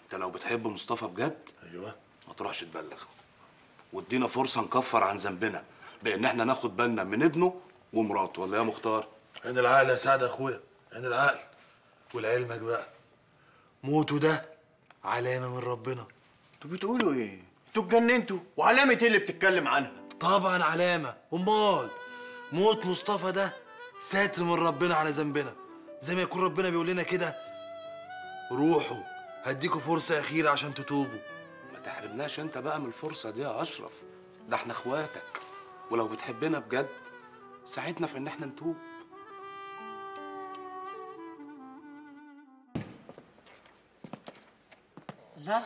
انت لو بتحب مصطفى بجد ايوه ما تروحش تبلغ وادينا فرصه نكفر عن ذنبنا بان احنا ناخد بالنا من ابنه ومراته ولا يا مختار عين العقل يا سعد يا اخويا عين العقل ولعلمك بقى موته ده علامه من ربنا انتوا بتقولوا ايه؟ انتوا اتجننتوا وعلامة ايه اللي بتتكلم عنها؟ طبعا علامه امال موت مصطفى ده ساتر من ربنا على ذنبنا زي ما يكون ربنا بيقول لنا كده روحوا هديكوا فرصه اخيره عشان تتوبوا ما تحرمناش انت بقى من الفرصه دي يا اشرف ده احنا اخواتك ولو بتحبنا بجد ساعدنا في ان احنا نتوب لا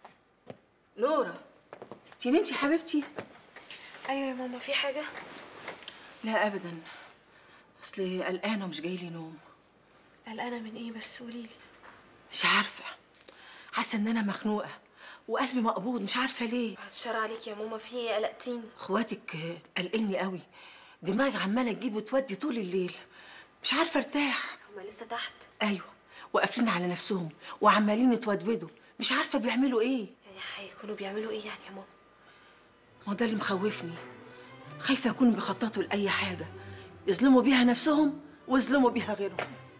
نورة انتي نمتي حبيبتي؟ ايوه يا ماما في حاجه لا ابدا اصلي قلقانه ومش جايلي نوم قلقانه من ايه بس قوليلي مش عارفه حاسه ان انا مخنوقه وقلبي مقبوض مش عارفه ليه بعد الشر عليك يا ماما في ايه قلقتيني اخواتك آه، قلقني قوي دماغي عماله تجيب وتودي طول الليل مش عارفه ارتاح هما لسه تحت ايوه وقافلين على نفسهم وعمالين يتودودوا مش عارفه بيعملوا ايه يعني هيكونوا بيعملوا ايه يعني يا ماما ما ده اللي مخوفني خايفه يكونوا بيخططوا لاي حاجه يظلموا بيها نفسهم ويظلموا بيها غيرهم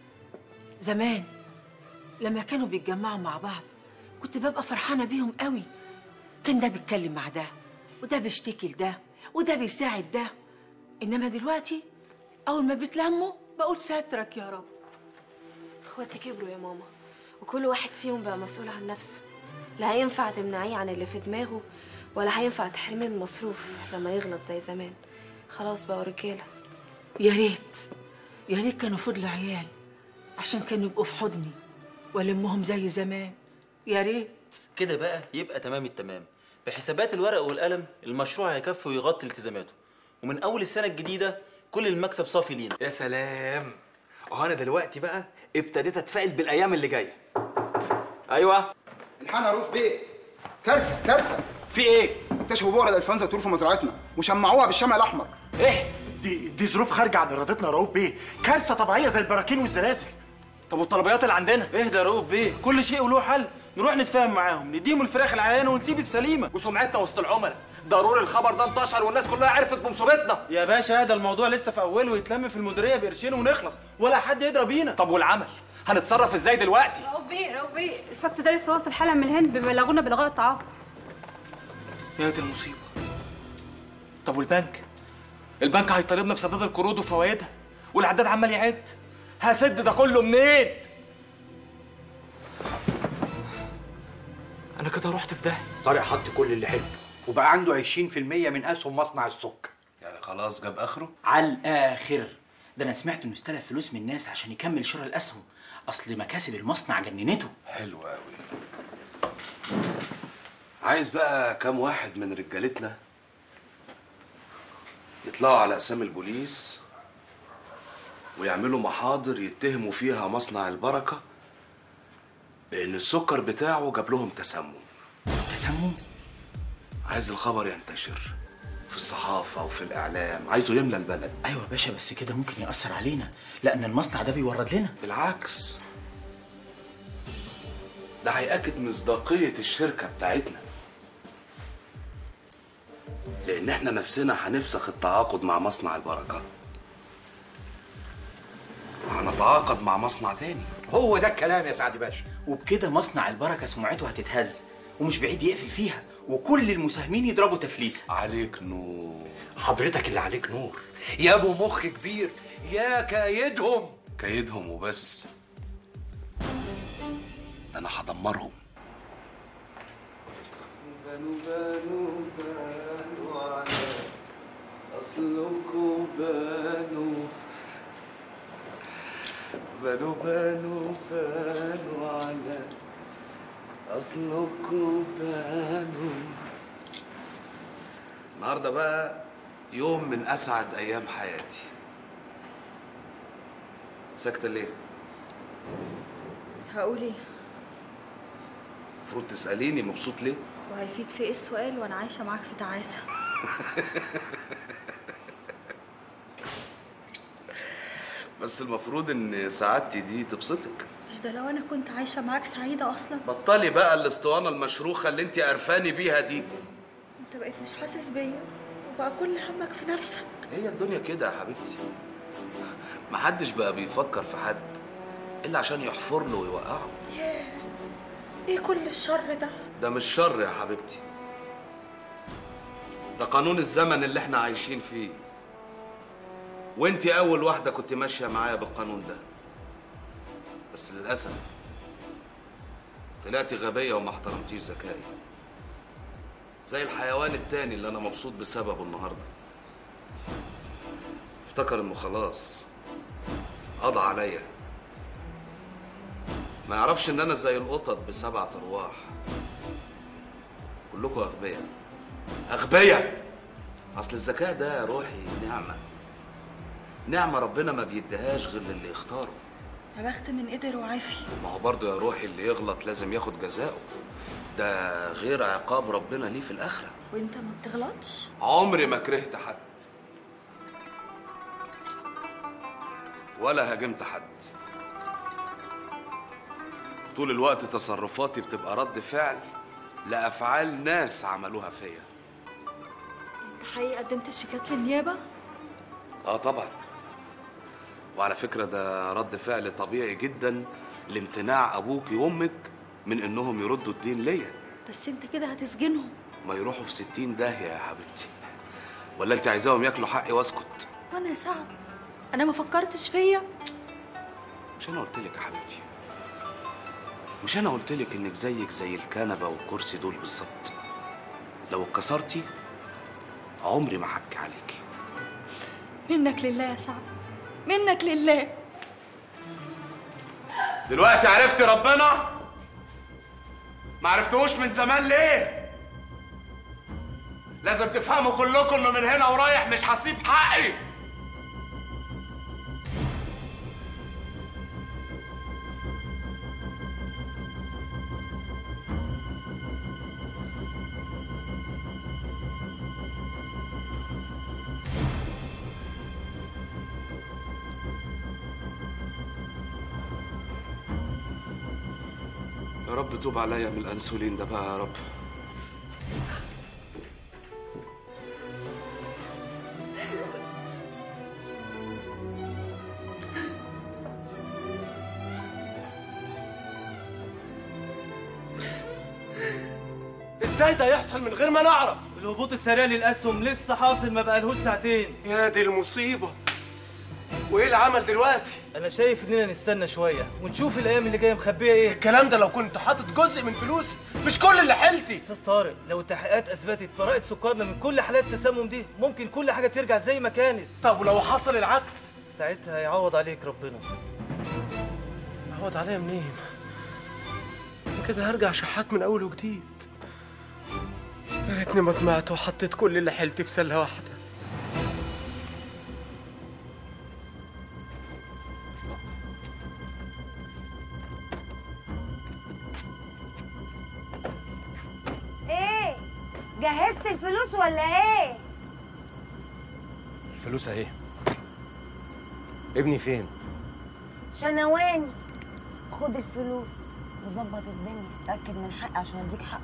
زمان لما كانوا بيتجمعوا مع بعض كنت ببقى فرحانه بيهم قوي كان ده بيتكلم مع ده وده بيشتكي لده وده بيساعد ده انما دلوقتي اول ما بيتلموا بقول ساترك يا رب اخواتي كبروا يا ماما وكل واحد فيهم بقى مسؤول عن نفسه لا هينفع تمنعيه عن اللي في دماغه ولا هينفع تحرميه من المصروف لما يغلط زي زمان خلاص بقوا رجاله يا ريت يا ريت كانوا فضلوا عيال عشان كانوا يبقوا في حضني والمهم زي زمان يا ريت كده بقى يبقى تمام التمام بحسابات الورق والقلم المشروع هيكفي ويغطي التزاماته ومن اول السنه الجديده كل المكسب صافي لينا يا سلام اهو انا دلوقتي بقى ابتديت اتفائل بالايام اللي جايه ايوه الحقنا روف بيه كارثه كارثه في ايه اكتشفوا بؤره الانفلونزا طول في مزرعتنا وشمعوها بالشمع الاحمر ايه دي دي ظروف خارجة عن ارادتنا يا رؤوف بيه كارثة طبيعية زي البراكين والزلازل طب والطلبيات اللي عندنا اهدى يا رؤوف بيه كل شيء وله حل نروح نتفاهم معاهم نديهم الفراخ العيانه ونسيب السليمه وسمعتنا وسط العملاء ضروري الخبر ده انتشر والناس كلها عرفت بمصيبتنا يا باشا هذا الموضوع لسه في اوله ويتلم في المديريه بقرشين ونخلص ولا حد يضرب بينا طب والعمل هنتصرف ازاي دلوقتي رؤوف بيه رؤوف بيه الفاكس ده لسه واصل حالا من الهند بيبلغونا بلغاء التعاقد يا دي المصيبه طب والبنك البنك هيطالبنا بسداد القروض وفوائدها والعداد عمال يعد هسد ده كله منين انا كده رحت في داهيه طارق حط كل اللي حلو وبقى عنده 20% من اسهم مصنع السكر يعني خلاص جاب اخره على الاخر ده انا سمعت انه استلف فلوس من الناس عشان يكمل شراء الاسهم اصل مكاسب المصنع جننته حلو قوي عايز بقى كام واحد من رجالتنا يطلعوا على اقسام البوليس ويعملوا محاضر يتهموا فيها مصنع البركه بان السكر بتاعه جاب لهم تسمم تسمم عايز الخبر ينتشر في الصحافه وفي الاعلام عايزه يملى البلد ايوه يا باشا بس كده ممكن ياثر علينا لان المصنع ده بيورد لنا بالعكس ده هيأكد مصداقية الشركة بتاعتنا لأن احنا نفسنا هنفسخ التعاقد مع مصنع البركة وهنتعاقد مع مصنع تاني هو ده الكلام يا سعد باشا وبكده مصنع البركه سمعته هتتهز ومش بعيد يقفل فيها وكل المساهمين يضربوا تفليسه عليك نور حضرتك اللي عليك نور يا ابو مخ كبير يا كايدهم كيدهم وبس ده انا هدمرهم بانوا بانوا بانوا على أصلكوا بانوا بانوا بانوا بانوا على أصلكوا بانوا النهارده بقى يوم من اسعد ايام حياتي ساكته ليه هقول ايه المفروض تساليني مبسوط ليه وهيفيد في ايه السؤال وانا عايشه معاك في تعاسه بس المفروض ان سعادتي دي تبسطك مش ده لو انا كنت عايشه معاك سعيده اصلا بطلي بقى الاسطوانه المشروخه اللي انت قرفاني بيها دي انت بقيت مش حاسس بيا وبقى كل همك في نفسك هي الدنيا كده يا حبيبتي محدش بقى بيفكر في حد الا عشان يحفر له ويوقعه ياه ايه كل الشر ده ده مش شر يا حبيبتي ده قانون الزمن اللي احنا عايشين فيه وانتي اول واحده كنت ماشيه معايا بالقانون ده بس للاسف طلعتي غبيه وما احترمتيش ذكائي زي الحيوان التاني اللي انا مبسوط بسببه النهارده افتكر انه خلاص قضى عليا ما يعرفش ان انا زي القطط بسبعة ارواح كلكم اغبياء اغبياء اصل الذكاء ده يا روحي نعمه نعمه ربنا ما بيديهاش غير للي يختاره يا بخت من قدر وعافي ما هو برضه يا روحي اللي يغلط لازم ياخد جزاءه ده غير عقاب ربنا ليه في الاخره وانت ما بتغلطش عمري ما كرهت حد ولا هاجمت حد طول الوقت تصرفاتي بتبقى رد فعل لافعال ناس عملوها فيا انت حقيقي قدمت الشيكات للنيابه اه طبعا وعلى فكره ده رد فعل طبيعي جدا لامتناع ابوك وامك من انهم يردوا الدين ليا بس انت كده هتسجنهم ما يروحوا في ستين داهيه يا حبيبتي ولا انت عايزاهم ياكلوا حقي واسكت وانا يا سعد انا ما فكرتش فيا مش انا قلت لك يا حبيبتي مش انا قلت لك انك زيك زي الكنبه والكرسي دول بالظبط لو اتكسرتي عمري ما هبكي عليكي منك لله يا سعد منك لله دلوقتي عرفت ربنا ما عرفتهوش من زمان ليه لازم تفهموا كلكم انه من هنا ورايح مش هسيب حقي يا رب توب عليا من الانسولين ده بقى يا رب ازاي ده يحصل من غير ما نعرف الهبوط السريع للاسهم لسه حاصل ما بقالهوش ساعتين يا دي المصيبه وايه العمل دلوقتي انا شايف اننا نستنى شويه ونشوف الايام اللي جايه مخبيه ايه الكلام ده لو كنت حاطط جزء من فلوسي مش كل اللي حيلتي استاذ طارق لو التحقيقات اثبتت براءه سكرنا من كل حالات التسمم دي ممكن كل حاجه ترجع زي ما كانت طب ولو حصل العكس ساعتها هيعوض عليك ربنا اعوض عليا منين أنا كده هرجع شحات من اول وجديد يا ريتني ما طمعت وحطيت كل اللي حيلتي في سله واحده ايه جهزت الفلوس ولا ايه الفلوس اهي ابني فين شنواني خد الفلوس وظبط الدنيا اتاكد من حقي عشان اديك حقك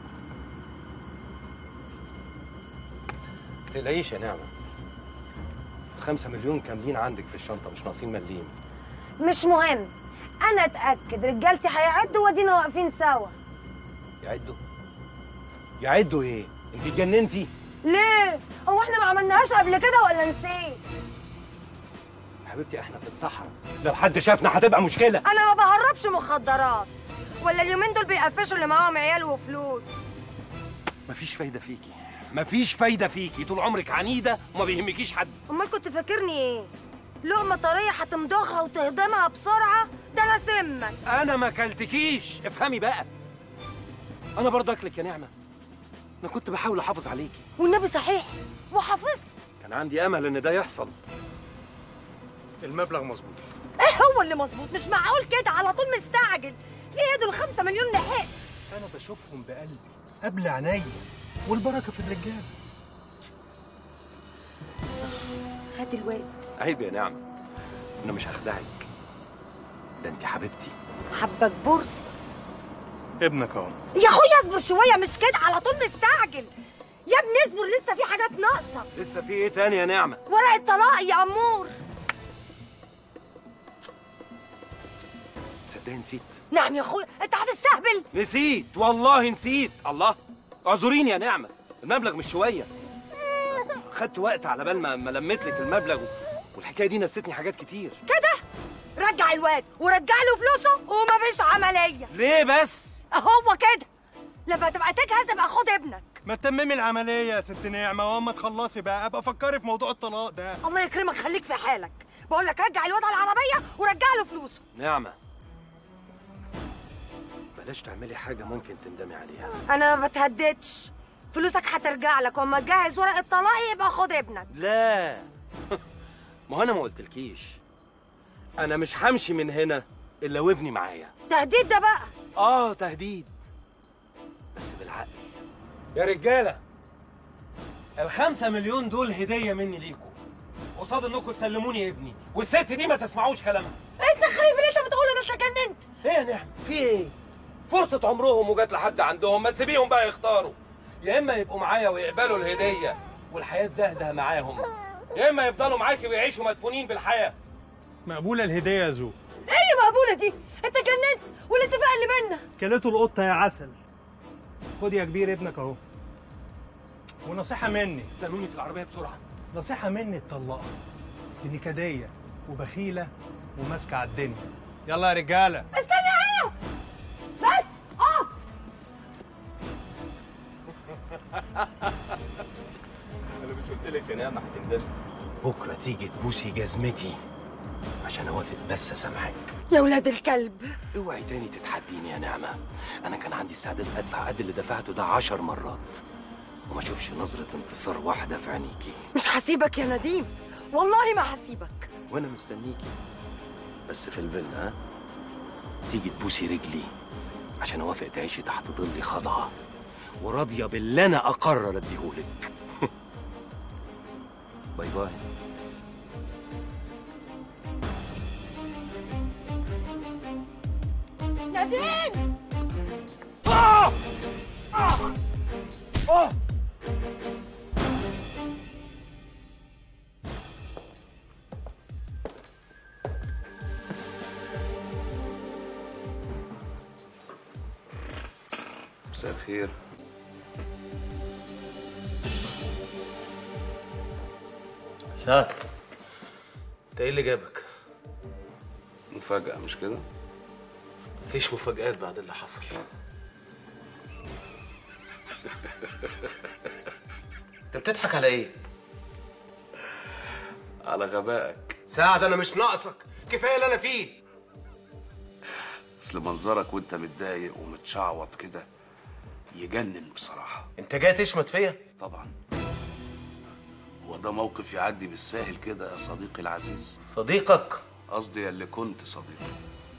تلاقيش يا نعمة خمسة مليون كاملين عندك في الشنطة مش ناقصين مليم مش مهم انا اتاكد رجالتي هيعدوا وادينا واقفين سوا يعدوا يعدوا ايه انت اتجننتي ليه هو احنا ما عملناهاش قبل كده ولا نسيت يا حبيبتي احنا في الصحراء لو حد شافنا هتبقى مشكلة انا ما بهربش مخدرات ولا اليومين دول بيقفشوا اللي معاهم عيال وفلوس مفيش فايدة فيكي مفيش فايدة فيكي طول عمرك عنيدة وما بيهمكيش حد امال كنت فاكرني ايه لقمه طريه هتمضغها وتهضمها بسرعه ده انا سمك انا ما اكلتكيش افهمي بقى انا برضه اكلك يا نعمة انا كنت بحاول احافظ عليكي والنبي صحيح وحافظت كان عندي امل ان ده يحصل المبلغ مظبوط ايه هو اللي مظبوط مش معقول كده على طول مستعجل ايه دول الخمسة مليون لحق انا بشوفهم بقلبي قبل عينيا والبركه في الرجاله هات الواد عيب يا نعمة انا مش هخدعك ده انت حبيبتي حبك برص ابنك اهو يا اخويا اصبر شويه مش كده على طول مستعجل يا ابني اصبر لسه في حاجات ناقصه لسه في ايه تاني يا نعمه ورق الطلاق يا امور صدقني نسيت نعم يا اخويا انت هتستهبل نسيت والله نسيت الله اعذريني يا نعمه المبلغ مش شويه خدت وقت على بال ما ما لميت لك المبلغ والحكايه دي نسيتني حاجات كتير كده رجع الواد ورجع له فلوسه ومفيش عمليه ليه بس هو كده لما تبقى تجهز ابقى خد ابنك ما تتممي العمليه يا ست نعمه واما تخلصي بقى ابقى فكري في موضوع الطلاق ده الله يكرمك خليك في حالك بقول لك رجع الواد على العربيه ورجع له فلوسه نعمه بلاش تعملي حاجه ممكن تندمي عليها انا ما بتهددش فلوسك هترجع لك واما تجهز ورق الطلاق يبقى خد ابنك لا ما هو انا ما قلتلكيش انا مش همشي من هنا الا وابني معايا تهديد ده بقى اه تهديد بس بالعقل يا رجاله الخمسة مليون دول هديه مني ليكم قصاد انكم تسلموني ابني والست دي ما تسمعوش كلامها انت خايف اللي انت بتقوله ده انت جننت ايه يا نعم في ايه فرصة عمرهم وجات لحد عندهم ما تسيبيهم بقى يختاروا يا اما يبقوا معايا ويقبلوا الهدية والحياة تزهزه معاهم يا اما يفضلوا معاكي ويعيشوا مدفونين بالحياة مقبوله الهديه يا زو ايه اللي مقبوله دي انت جننت والاتفاق اللي بينا كلته القطه يا عسل خد يا كبير ابنك اهو ونصيحه مني استنوني في العربية بسرعة نصيحه مني اتطلقها دي نكديه وبخيله وماسكه على الدنيا يلا يا رجاله استنى هنا بس اقف انا مش قلت لك يا نعمة هتندمي بكرة تيجي تبوسي جزمتي عشان اوافق بس اسامحك يا ولاد الكلب اوعي تاني تتحديني يا نعمة انا كان عندي استعداد ادفع قد اللي دفعته ده عشر مرات وما اشوفش نظرة انتصار واحدة في عينيكي مش هسيبك يا نديم والله ما هسيبك وانا مستنيكي بس في الفيلا ها تيجي تبوسي رجلي عشان اوافق تعيشي تحت ظلي خضعة وراضية باللي انا اقرر اديهولك باي باي نديم آه! آه! آه! مساء الخير سعد انت ايه اللي جابك؟ مفاجأة مش كده؟ مفيش مفاجآت بعد اللي حصل انت بتضحك على ايه؟ على غبائك سعد انا مش ناقصك كفايه اللي انا فيه اصل منظرك وانت متضايق ومتشعوط كده يجنن بصراحة انت جاي تشمت فيا؟ طبعا هو ده موقف يعدي بالساهل كده يا صديقي العزيز صديقك قصدي اللي كنت صديقي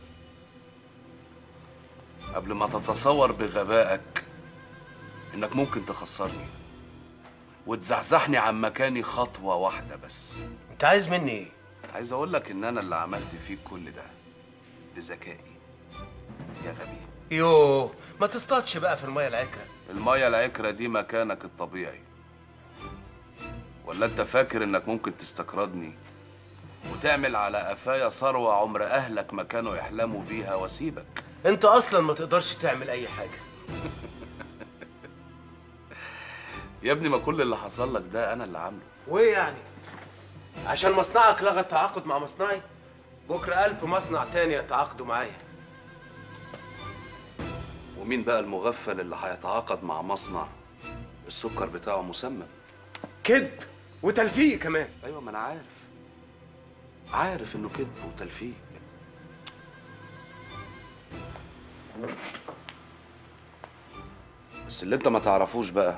قبل ما تتصور بغبائك انك ممكن تخسرني وتزحزحني عن مكاني خطوة واحدة بس انت عايز مني ايه؟ عايز اقول لك ان انا اللي عملت فيك كل ده بذكائي يا غبي يوه ما تصطادش بقى في الميه العكره المية العكرة دي مكانك الطبيعي ولا انت فاكر انك ممكن تستكردني وتعمل على قفايا ثروة عمر اهلك ما كانوا يحلموا بيها واسيبك انت اصلا ما تقدرش تعمل اي حاجه يا ابني ما كل اللي حصل لك ده انا اللي عامله وايه يعني؟ عشان مصنعك لغى التعاقد مع مصنعي بكره ألف مصنع تاني يتعاقدوا معايا ومين بقى المغفل اللي هيتعاقد مع مصنع السكر بتاعه مسمم كذب وتلفيق كمان ايوه ما انا عارف عارف انه كذب وتلفيق بس اللي انت ما تعرفوش بقى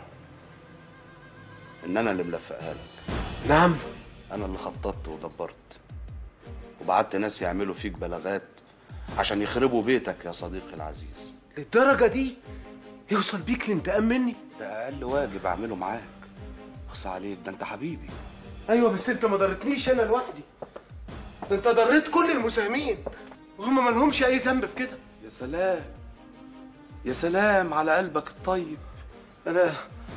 ان انا اللي ملفقها لك نعم انا اللي خططت ودبرت وبعت ناس يعملوا فيك بلاغات عشان يخربوا بيتك يا صديقي العزيز للدرجه دي يوصل بيك الانتقام مني ده اقل واجب اعمله معاك اخص عليك ده انت حبيبي ايوه بس انت ما ضرتنيش انا لوحدي ده انت ضريت كل المساهمين وهم ما لهمش اي ذنب في كده يا سلام يا سلام على قلبك الطيب انا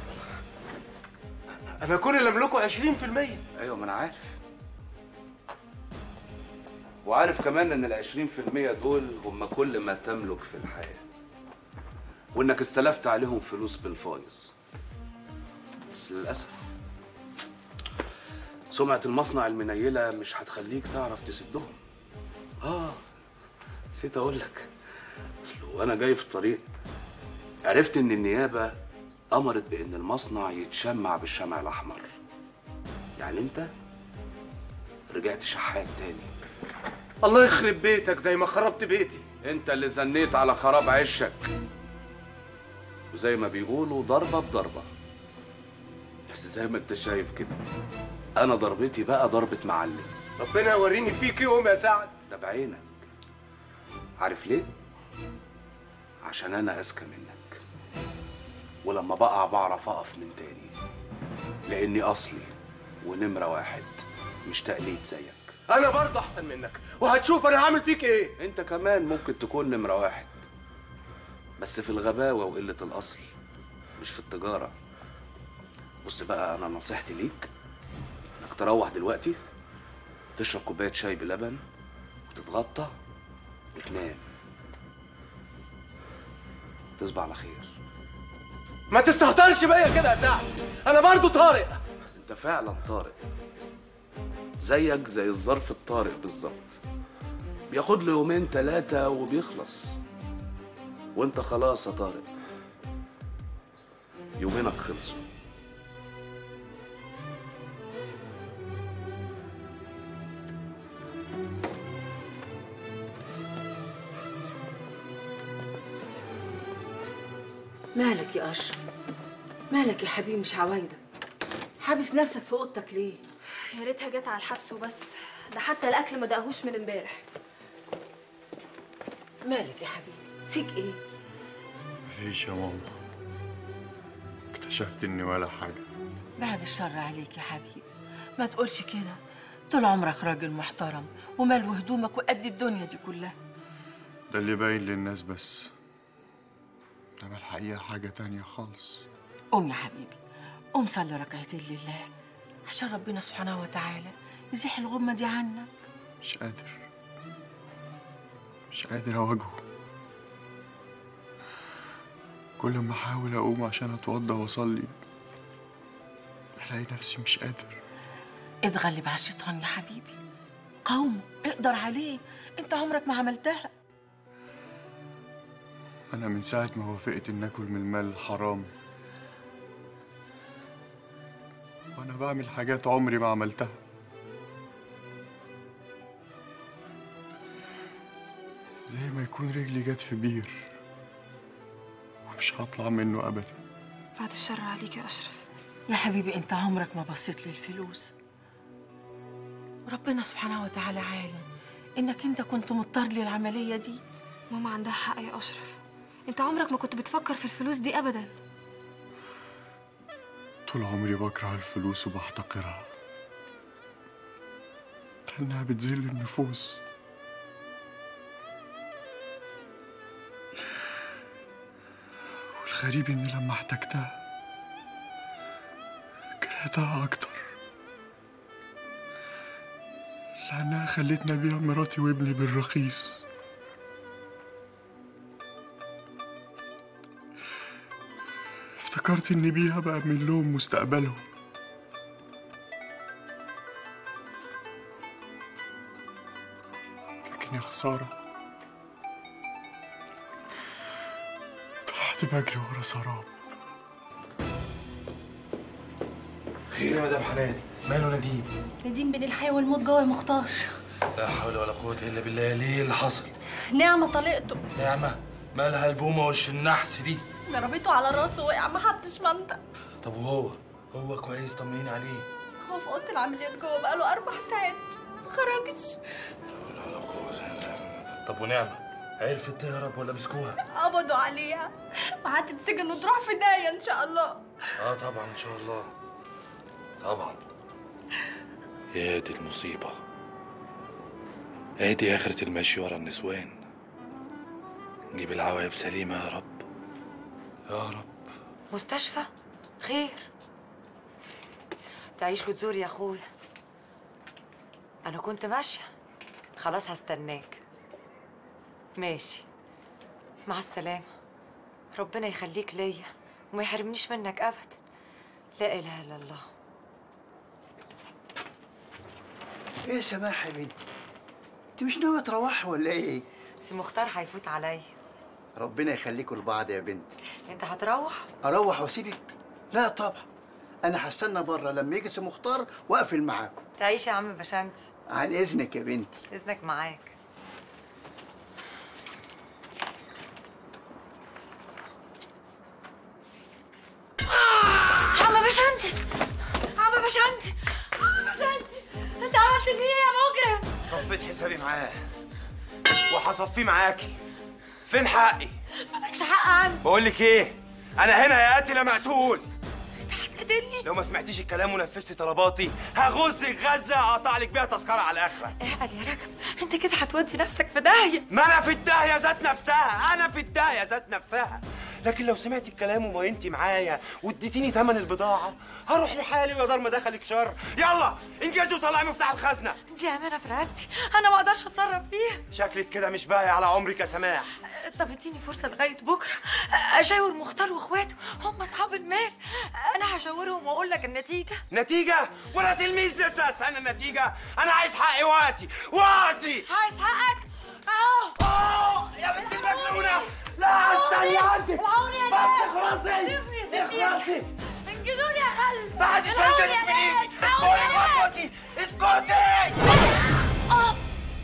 انا كل اللي املكه 20% ايوه ما انا عارف وعارف كمان ان العشرين في المية دول هم كل ما تملك في الحياة وانك استلفت عليهم فلوس بالفايز بس للأسف سمعة المصنع المنيلة مش هتخليك تعرف تسدهم اه نسيت اقول لك اصل وانا جاي في الطريق عرفت ان النيابة امرت بان المصنع يتشمع بالشمع الاحمر يعني انت رجعت شحات تاني الله يخرب بيتك زي ما خربت بيتي انت اللي زنيت على خراب عشك وزي ما بيقولوا ضربة بضربة بس زي ما انت شايف كده انا ضربتي بقى ضربة معلم ربنا يوريني فيك يوم يا سعد ده بعينك عارف ليه؟ عشان انا اذكى منك ولما بقع بعرف اقف من تاني لاني اصلي ونمرة واحد مش تقليد زيك انا برضه احسن منك وهتشوف انا هعمل فيك ايه انت كمان ممكن تكون نمرة واحد بس في الغباوة وقلة الأصل مش في التجارة بص بقى أنا نصيحتي ليك إنك تروح دلوقتي تشرب كوباية شاي بلبن وتتغطى وتنام تصبح على خير ما تستهترش بيا كده يا سعد انا برضه طارق انت فعلا طارق زيك زي الظرف الطارق بالظبط بياخد له يومين ثلاثة وبيخلص وانت خلاص يا طارق يومينك خلصوا مالك يا اشرف مالك يا حبيبي مش عوايدك حابس نفسك في اوضتك ليه يا ريتها جت على الحبس وبس ده حتى الاكل ما دقهوش من امبارح مالك يا حبيبي فيك ايه مفيش يا ماما اكتشفت اني ولا حاجة بعد الشر عليك يا حبيبي ما تقولش كده طول عمرك راجل محترم وملو هدومك وقد الدنيا دي كلها ده اللي باين للناس بس انما الحقيقة حاجة تانية خالص قوم يا حبيبي قوم صلي ركعتين لله عشان ربنا سبحانه وتعالى يزيح الغمة دي عنك مش قادر مش قادر اواجهه كل ما احاول اقوم عشان اتوضى واصلي الاقي نفسي مش قادر اتغلب على الشيطان يا حبيبي قومه اقدر عليه انت عمرك ما عملتها انا من ساعة ما وافقت ان اكل من المال الحرام وانا بعمل حاجات عمري ما عملتها زي ما يكون رجلي جت في بير ومش هطلع منه ابدا بعد الشر عليك يا اشرف يا حبيبي انت عمرك ما بصيت للفلوس وربنا سبحانه وتعالى عالم انك انت كنت مضطر للعملية دي ماما عندها حق يا اشرف انت عمرك ما كنت بتفكر في الفلوس دي ابدا طول عمري بكره الفلوس وبحتقرها لأنها بتذل النفوس والغريب إني لما احتجتها كرهتها أكتر لأنها خلتني أبيع مراتي وابني بالرخيص افتكرت إني بيها بأمن لهم مستقبلهم لكن يا خسارة طلعت بجري ورا سراب خير يا مدام حنان ماله نديم نديم بين الحياة والموت جوه يا مختار لا حول ولا قوة إلا بالله ليه اللي حصل نعمة طليقته نعمة مالها البومة وش النحس دي ضربته على راسه وقع ما حدش منطق طب وهو هو كويس طمنيني عليه هو في اوضه العمليات جوه بقاله اربع ساعات ما خرجش طب ونعمة عرفت تهرب ولا مسكوها؟ قبضوا عليها وهتتسجن وتروح في داهيه ان شاء الله اه طبعا ان شاء الله طبعا يا دي المصيبة ادي اخرة المشي ورا النسوان جيب العوايب سليمة يا رب يا رب مستشفى خير تعيش وتزور يا اخويا انا كنت ماشيه خلاص هستناك ماشي مع السلامه ربنا يخليك ليا وما يحرمنيش منك ابدا لا اله الا الله ايه سماح يا بنتي انت مش ناويه تروحي ولا ايه سي مختار هيفوت عليا ربنا يخليكوا لبعض يا بنتي انت هتروح اروح واسيبك لا طبعا انا هستنى بره لما يجي سي مختار واقفل معاكم تعيش يا عم بشنتي عن اذنك يا بنتي اذنك معاك عم بشنتي عم بشنتي عم بشنتي انت عملت فيه ايه يا مجرم صفيت حسابي معاه وهصفيه معاكي فين حقي مالكش حق عندي بقول لك ايه انا هنا يا قاتل يا مقتول هتقتلني لو ما سمعتيش الكلام ونفذتي طلباتي هغزك غزه اقطع لك بيها تذكره على الاخره اعقل يا رجب انت كده هتودي نفسك في داهيه ما انا في الداهيه ذات نفسها انا في الداهيه ذات نفسها لكن لو سمعتي الكلام وما انت معايا واديتيني ثمن البضاعه هروح لحالي ويا دار ما دخلك شر يلا انجزي وطلعي مفتاح الخزنه دي امانه في رقبتي انا ما اقدرش اتصرف فيها شكلك كده مش باقي على عمرك يا سماح طب اديني فرصه لغايه بكره اشاور مختار واخواته هم اصحاب المال انا هشاورهم واقول لك النتيجه نتيجه ولا تلميذ لسه استنى النتيجه انا عايز حقي وقتي وقتي عايز حقك اهو اه يا بنت المجنونه لا استني انت العوني يا بس ناس. اخلصي سيبني، سيبني. اخلصي انجدوني يا خالد بعد العوني شنطتك يا من ناس. ايدي العوني يا ناس. اسكتي اسكتي اسكتي آه.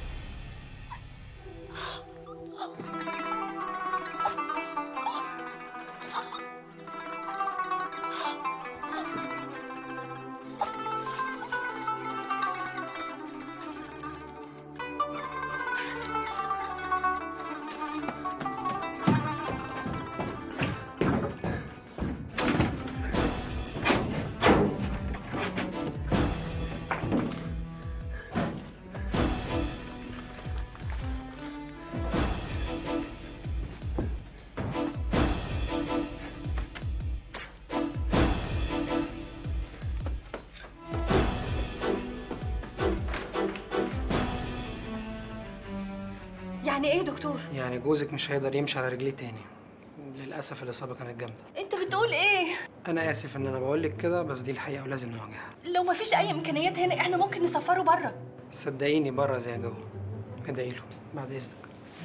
يعني ايه دكتور يعني جوزك مش هيقدر يمشي على رجليه تاني للأسف الإصابة كانت جامدة انت بتقول ايه أنا آسف إن أنا بقول لك كده بس دي الحقيقة ولازم نواجهها لو مفيش اي امكانيات هنا احنا ممكن نسفره بره صدقيني بره زي جوه ادعي له بعد إذنك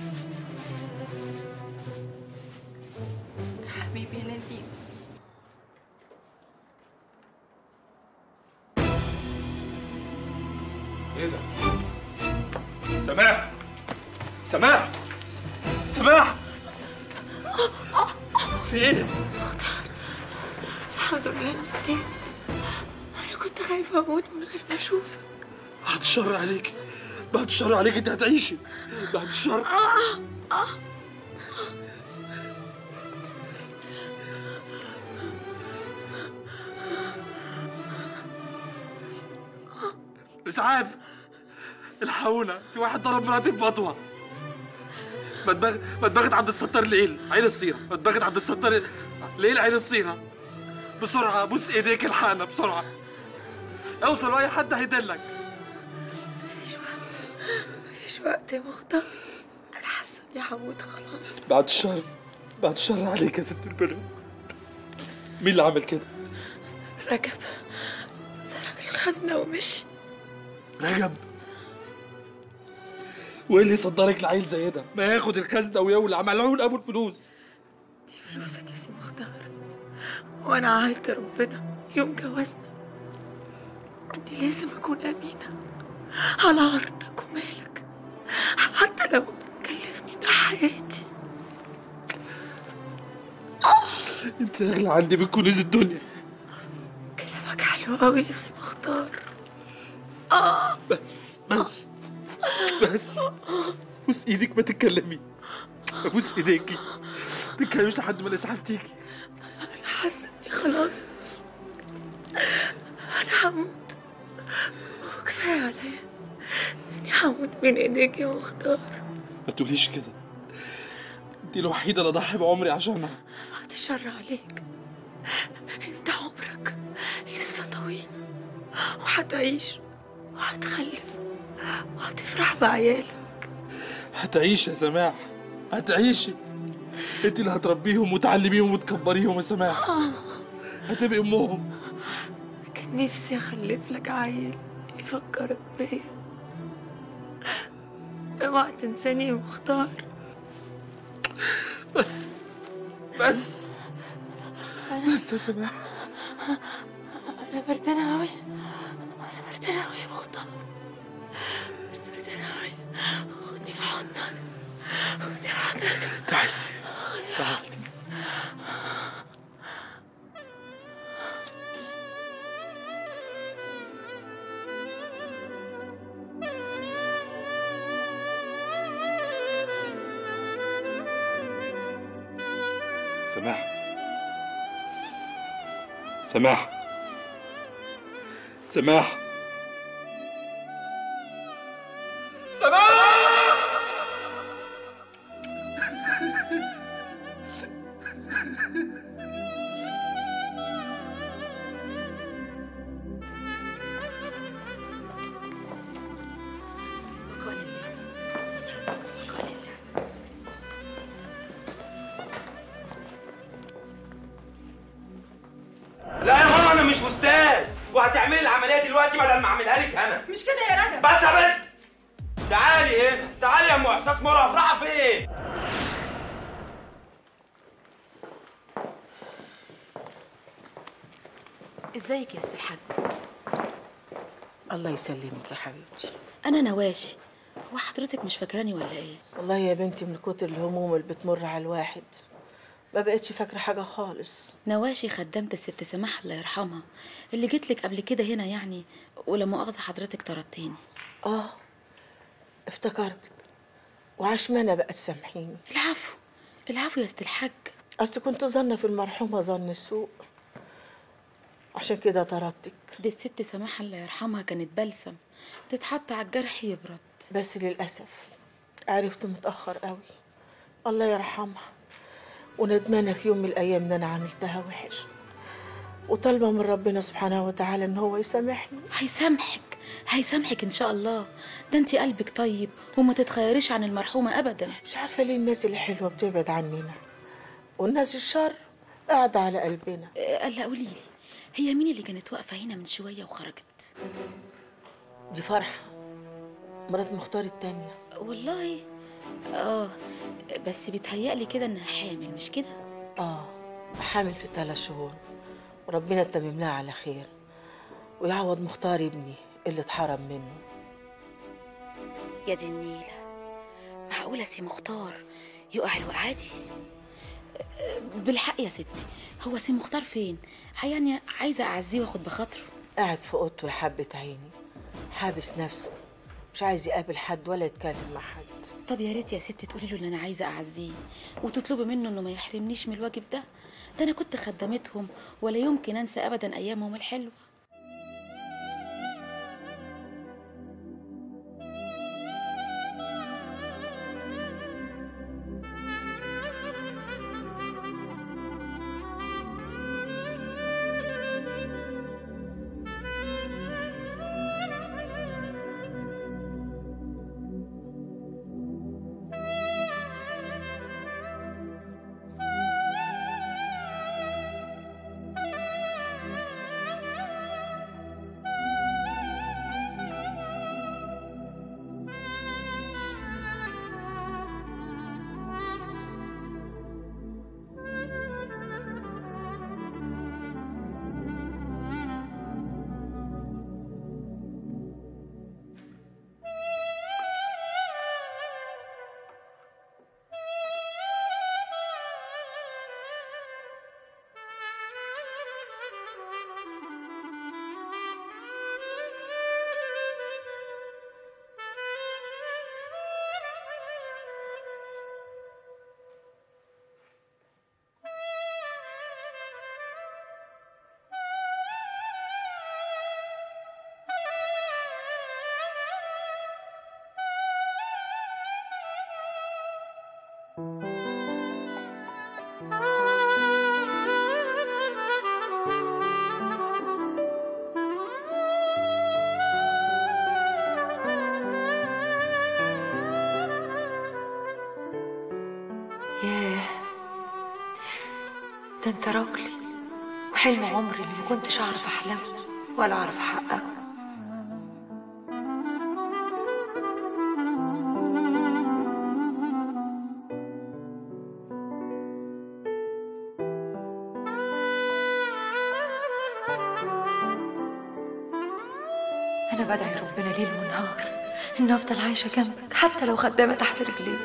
حبيبي يا نديم ايه ده؟ سماح سماح سماح في ايه؟ الحمد لله انك جيت انا كنت خايفه اموت من غير ما اشوفك بعد الشر عليك بعد الشر عليك انت هتعيشي بعد الشر آه. آه. اسعاف الحقونا في واحد ضرب مراتي بمطوه مدبغ مدبغة عبد الستار ليل عين الصيرة مدبغة عبد الستار ليل عين الصيرة بسرعة بوس ايديك الحقنا بسرعة اوصل واي حد هيدلك مفيش وقت مفيش وقت يا مختار انا حاسه اني هموت خلاص بعد الشر بعد الشر عليك يا ست البنات مين اللي عمل كده؟ رجب سرق الخزنه ومشي رجب وايه اللي صدرك لعيل زي ده؟ ما ياخد الخزنه ويولع ملعون ابو الفلوس فلوسك يا سي مختار وانا عهدت ربنا يوم جوازنا اني لازم اكون امينه على عرضك ومالك حتى لو كلفني ده حياتي انت اغلى عندي من كنوز الدنيا كلامك حلو قوي يا سي مختار اه بس بس بس بوس ايدك ما تتكلمي ابوس ايديكي ما تتكلميش لحد ما الاسعاف تيجي انا حاسه اني خلاص انا هموت وكفايه عليا اني هموت بين ايديك يا مختار ما تقوليش كده انت الوحيده اللي اضحي بعمري عشانها بعد الشر عليك انت عمرك لسه طويل وهتعيش وهتخلف وهتفرح بعيالك هتعيش يا سماح هتعيشي انت اللي هتربيهم وتعلميهم وتكبريهم يا سماح آه. هتبقي امهم كان نفسي اخلف لك عيل يفكرك بيا اوعى تنساني يا مختار بس بس بس يا سماح انا بردانه قوي انا بردانه قوي يا مختار أنا بردانه قوي خدني في حضنك خدني في حضنك تعالي تعالي سماح سماح سماح لا يا ماما انا مش استاذ وهتعملي العمليه دلوقتي بدل ما اعملها لك انا مش كده يا رجب بس يا بنت تعالي هنا تعالي يا ام احساس مرة افرحها فين ازيك يا ست الحاج الله يسلمك يا حبيبتي انا نواشي هو حضرتك مش فاكراني ولا ايه والله يا بنتي من كتر الهموم اللي بتمر على الواحد ما بقتش فاكره حاجه خالص نواشي خدامة الست سماح الله يرحمها اللي جيت لك قبل كده هنا يعني ولا مؤاخذة حضرتك طردتيني اه افتكرتك وعشمانه بقى تسامحيني العفو العفو يا ست الحاج اصل كنت ظنه في المرحومه ظن السوء عشان كده طردتك دي الست سماح الله يرحمها كانت بلسم تتحط على الجرح يبرد بس للاسف عرفت متاخر قوي الله يرحمها وندمانه في يوم من الايام ان انا عملتها وحش وطالبه من ربنا سبحانه وتعالى ان هو يسامحني هيسامحك هيسامحك ان شاء الله ده انت قلبك طيب وما تتخيريش عن المرحومة ابدا مش عارفه ليه الناس الحلوه بتبعد عننا والناس الشر قاعده على قلبنا قال قولي لي هي مين اللي كانت واقفة هنا من شوية وخرجت دي فرحه مرات مختار التانية والله اه بس بيتهيألي كده انها حامل مش كده اه حامل في ثلاث شهور وربنا يتمم لها على خير ويعوض مختار ابني اللي اتحرم منه يا دي النيلة معقولة سي مختار يقع الوقعة دي بالحق يا ستي هو سي مختار فين يعني عايزة أعزيه وأخد بخاطره قاعد في اوضته يا حبة عيني حابس نفسه مش عايز يقابل حد ولا يتكلم مع حد طب يا ريت يا ستي تقولي له ان انا عايزه اعزيه وتطلبي منه انه ما يحرمنيش من الواجب ده ده انا كنت خدمتهم ولا يمكن انسى ابدا ايامهم الحلوه ياه ده انت راجلي وحلم عمري اللي ما كنتش اعرف احلمه ولا اعرف احققه انا بدعي ربنا ليل ونهار ان افضل عايشه جنبك حتى لو خدامه تحت رجليك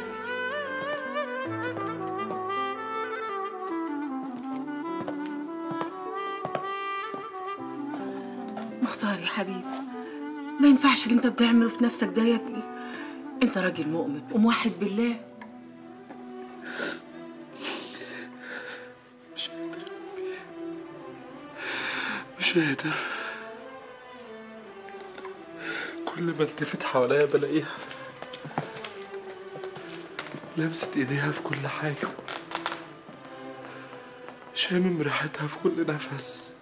مختار يا حبيبي ما ينفعش اللي انت بتعمله في نفسك ده يا ابني انت راجل مؤمن وموحد بالله مش قادر كل ما التفت حواليا بلاقيها لمست ايديها في كل حاجة شامم ريحتها في كل نفس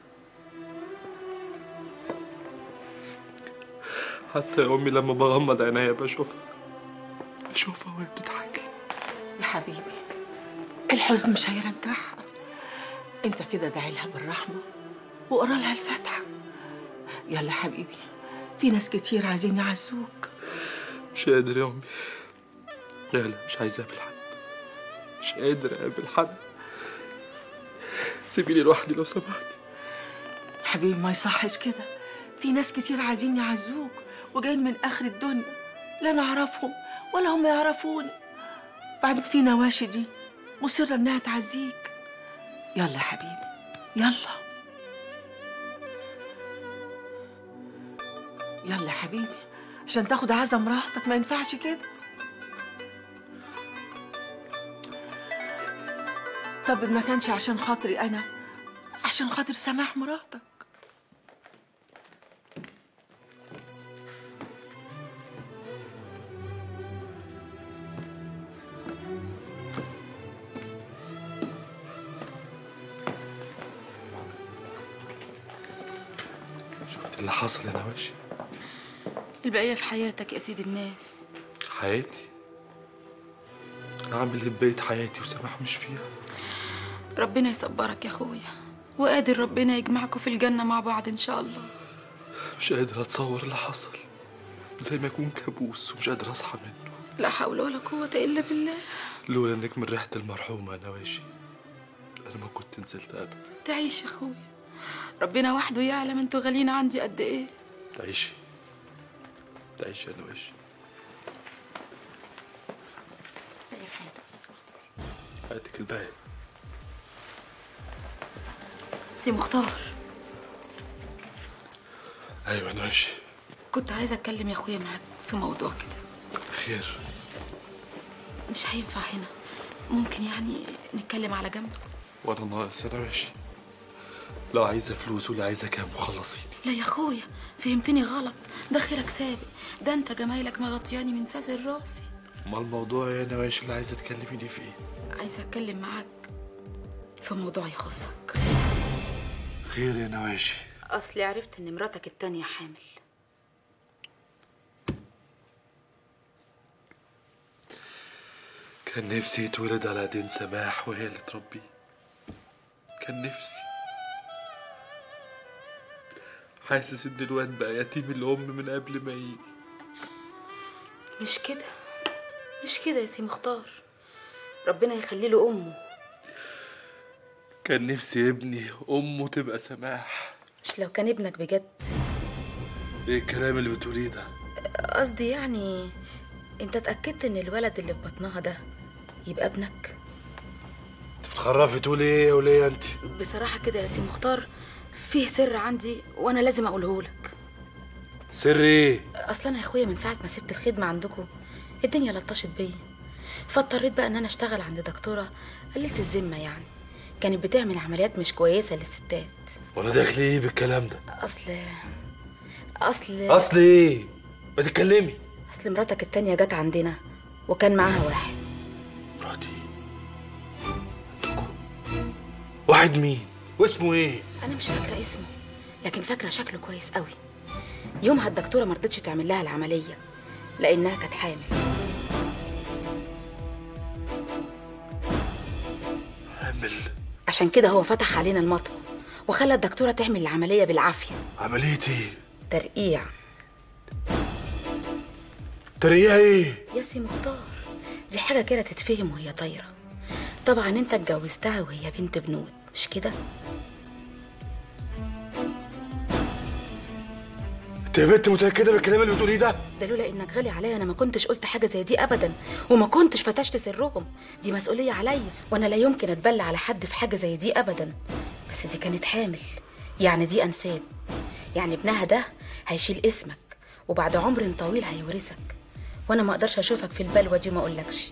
حتى يا امي لما بغمض عينيا بشوفها بشوفها وهي بتضحك يا حبيبي الحزن مش هيرجعها انت كده داعي لها بالرحمه واقرا لها الفاتحه يلا يا حبيبي في ناس كتير عايزين يعزوك مش قادر يا امي لا لا مش عايز اقابل حد مش قادر اقابل حد سيبيني لوحدي لو سمحتي حبيبي ما يصحش كده في ناس كتير عايزين يعزوك وجايين من اخر الدنيا لا نعرفهم ولا هم يعرفوني بعدين في نواشي دي مصرة انها تعزيك يلا يا حبيبي يلا يلا يا حبيبي عشان تاخد عزم راحتك ما ينفعش كده طب ما كانش عشان خاطري انا عشان خاطر سماح مراتك شفت اللي حصل يا نواشي البقية في حياتك يا سيد الناس حياتي اعمل ايه ببقية حياتي وسماح مش فيها ربنا يصبرك يا اخويا وقادر ربنا يجمعكم في الجنة مع بعض ان شاء الله مش قادر اتصور اللي حصل زي ما يكون كابوس ومش قادر اصحى منه لا حول ولا قوة الا بالله لولا انك من ريحة المرحومة يا نواشي انا ما كنت نزلت ابدا تعيش يا اخويا ربنا وحده يعلم انتوا غاليين عندي قد ايه تعيشي تعيشي يا نواشي حياتك الباقي سي مختار ايوه يا نواشي كنت عايزة اتكلم يا اخويا معاك في موضوع كده خير مش هينفع هنا ممكن يعني نتكلم على جنب وانا ناقص يا نواشي لو عايزة فلوس ولا عايزة كام وخلصيني لا يا اخويا فهمتني غلط ده خيرك سابق ده انت جمايلك مغطياني من ساسر راسي ما الموضوع يا نواشي اللي عايزة تكلميني فيه عايزة اتكلم معاك في موضوع يخصك خير يا نواشي اصلي عرفت ان مراتك التانية حامل كان نفسي يتولد على ايدين سماح وهي اللي تربيه كان نفسي حاسس ان الواد بقى يتيم الام من قبل ما يجي مش كده مش كده يا سي مختار ربنا يخلي له امه كان نفسي ابني امه تبقى سماح مش لو كان ابنك بجد ايه الكلام اللي بتقوليه ده قصدي يعني انت اتاكدت ان الولد اللي في بطنها ده يبقى ابنك بتخرفي تقولي ايه يا وليه انت بصراحه كده يا سي مختار فيه سر عندي وانا لازم اقوله لك سر ايه اصلا يا اخويا من ساعه ما سبت الخدمه عندكم الدنيا لطشت بيا فاضطريت بقى ان انا اشتغل عند دكتوره قللت الذمه يعني كانت بتعمل عمليات مش كويسه للستات وانا داخل ايه بالكلام ده اصل اصل اصل ايه ما تتكلمي اصل مراتك التانية جت عندنا وكان معاها واحد مراتي واحد مين واسمه ايه انا مش فاكره اسمه لكن فاكره شكله كويس قوي يومها الدكتوره ما رضتش تعمل لها العمليه لانها كانت حامل كمل عشان كده هو فتح علينا المطوة وخلى الدكتورة تعمل العملية بالعافية عملية ايه؟ ترقيع ترقيع ايه؟ يا سي مختار دي حاجة كده تتفهم وهي طايرة طبعا انت اتجوزتها وهي بنت بنود مش كده؟ انت يا بنت متأكدة بالكلام اللي بتقوليه ده؟ ده لولا انك غالي عليا انا ما كنتش قلت حاجة زي دي ابدا وما كنتش فتشت سرهم دي مسؤولية عليا وانا لا يمكن اتبلى على حد في حاجة زي دي ابدا بس دي كانت حامل يعني دي انساب يعني ابنها ده هيشيل اسمك وبعد عمر طويل هيورثك وانا ما اقدرش اشوفك في البلوه دي وما اقولكش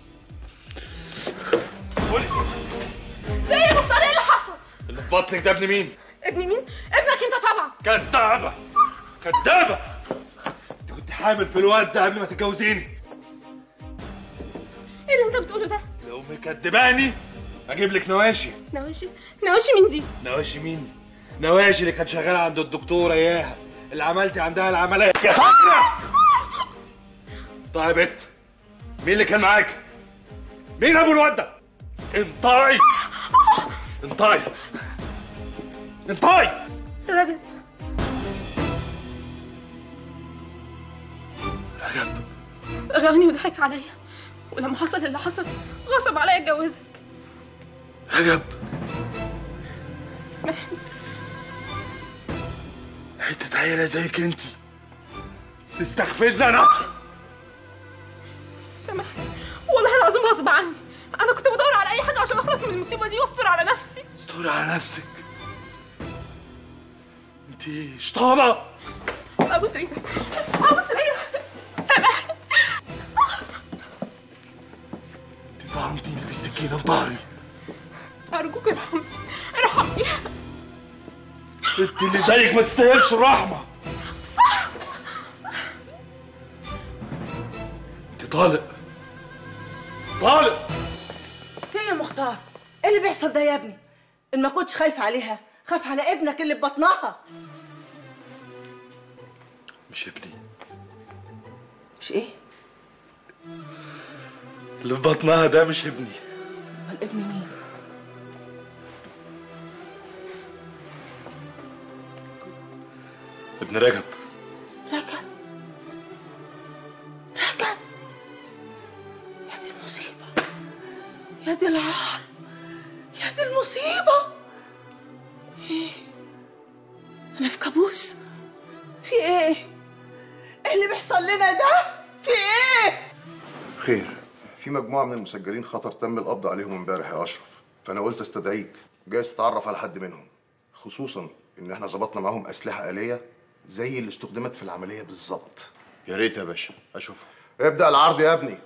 في ايه يا مختار ايه اللي حصل؟ اللي في بطنك ده ابن مين؟ ابني مين؟ ابنك انت طبعا كدابة كدابة انت كنت حامل في الواد ده قبل ما تتجوزيني ايه اللي انت بتقوله ده؟ لو مكدباني اجيب لك نواشي نواشي نواشي مين دي؟ نواشي مين؟ نواشي اللي كانت شغالة عند الدكتورة اياها اللي عملتي عندها العملية يا فاكرة طيب يا بت مين اللي كان معاك؟ مين ابو الواد ده؟ انطعي انطعي انطعي رجب رجب رغني وضحك عليا ولما حصل اللي حصل غصب عليا اتجوزك رجب سامحني حتة عيلة زيك انت تستغفرني انا سامحني والله العظيم غصب عني انا كنت بدور على اي حاجه عشان اخلص من المصيبه دي واستر على نفسي استر على نفسك انت شطانة ابو سريع ابو سريع سامحني انت طعنتيني بالسكينة في ظهري ارجوك ارحمني ارحمني انت اللي زيك ما تستاهلش الرحمة انت طالق طالق في ايه يا مختار؟ ايه اللي بيحصل ده يا ابني؟ ان ما كنتش خايف عليها خاف على ابنك اللي في بطنها مش ابني مش ايه؟ اللي في بطنها ده مش ابني امال ابن مين؟ ابن رجب رجب رجب يا دي المصيبة يا دي العار يا دي المصيبة ايه انا في كابوس في ايه ايه اللي بيحصل لنا ده في ايه خير في مجموعة من المسجلين خطر تم القبض عليهم امبارح يا أشرف فأنا قلت استدعيك جايز تتعرف على حد منهم خصوصا إن إحنا ظبطنا معاهم أسلحة آلية زي اللي استخدمت في العملية بالظبط يا ريت يا باشا اشوفه ابدأ العرض يا ابني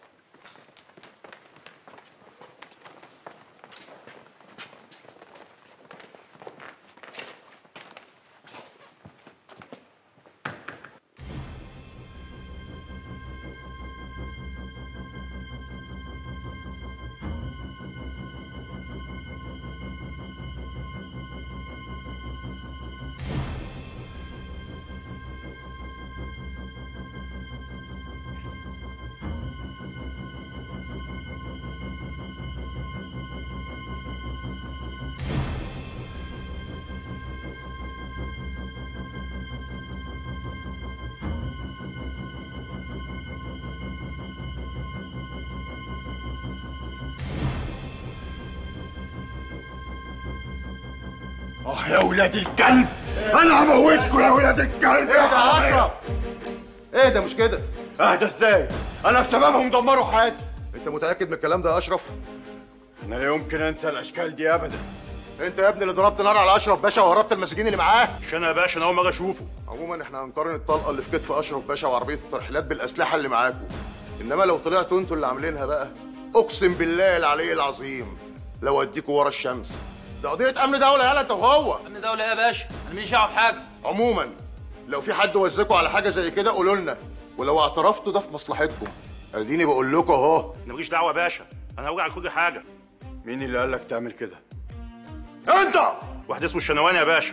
اه يا ولاد الكلب انا هموتكم يا ولاد الكلب ايه ده يا أشرف ايه ده مش كده اهدى ازاي انا بسببهم دمروا حياتي انت متأكد من الكلام ده يا أشرف انا لا يمكن انسى الاشكال دي ابدا انت يا ابني اللي ضربت نار على أشرف باشا وهربت المساجين اللي معاه مش انا يا باشا انا اول مره اشوفه عموما احنا هنقارن الطلقه اللي في كتف اشرف باشا وعربيه الترحيلات بالاسلحه اللي معاكم انما لو طلعتوا انتوا اللي عاملينها بقى اقسم بالله العلي العظيم لو اديكوا ورا الشمس ده قضيه امن دوله يالا انت وهو امن دوله ايه يا باشا انا ماليش دعوه بحاجه عموما لو في حد وزكوا على حاجه زي كده قولوا لنا ولو اعترفتوا ده في مصلحتكم اديني بقول لكم اهو انا ماليش دعوه يا باشا انا هوجع كل حاجه مين اللي قال لك تعمل كده انت واحد اسمه الشنواني يا باشا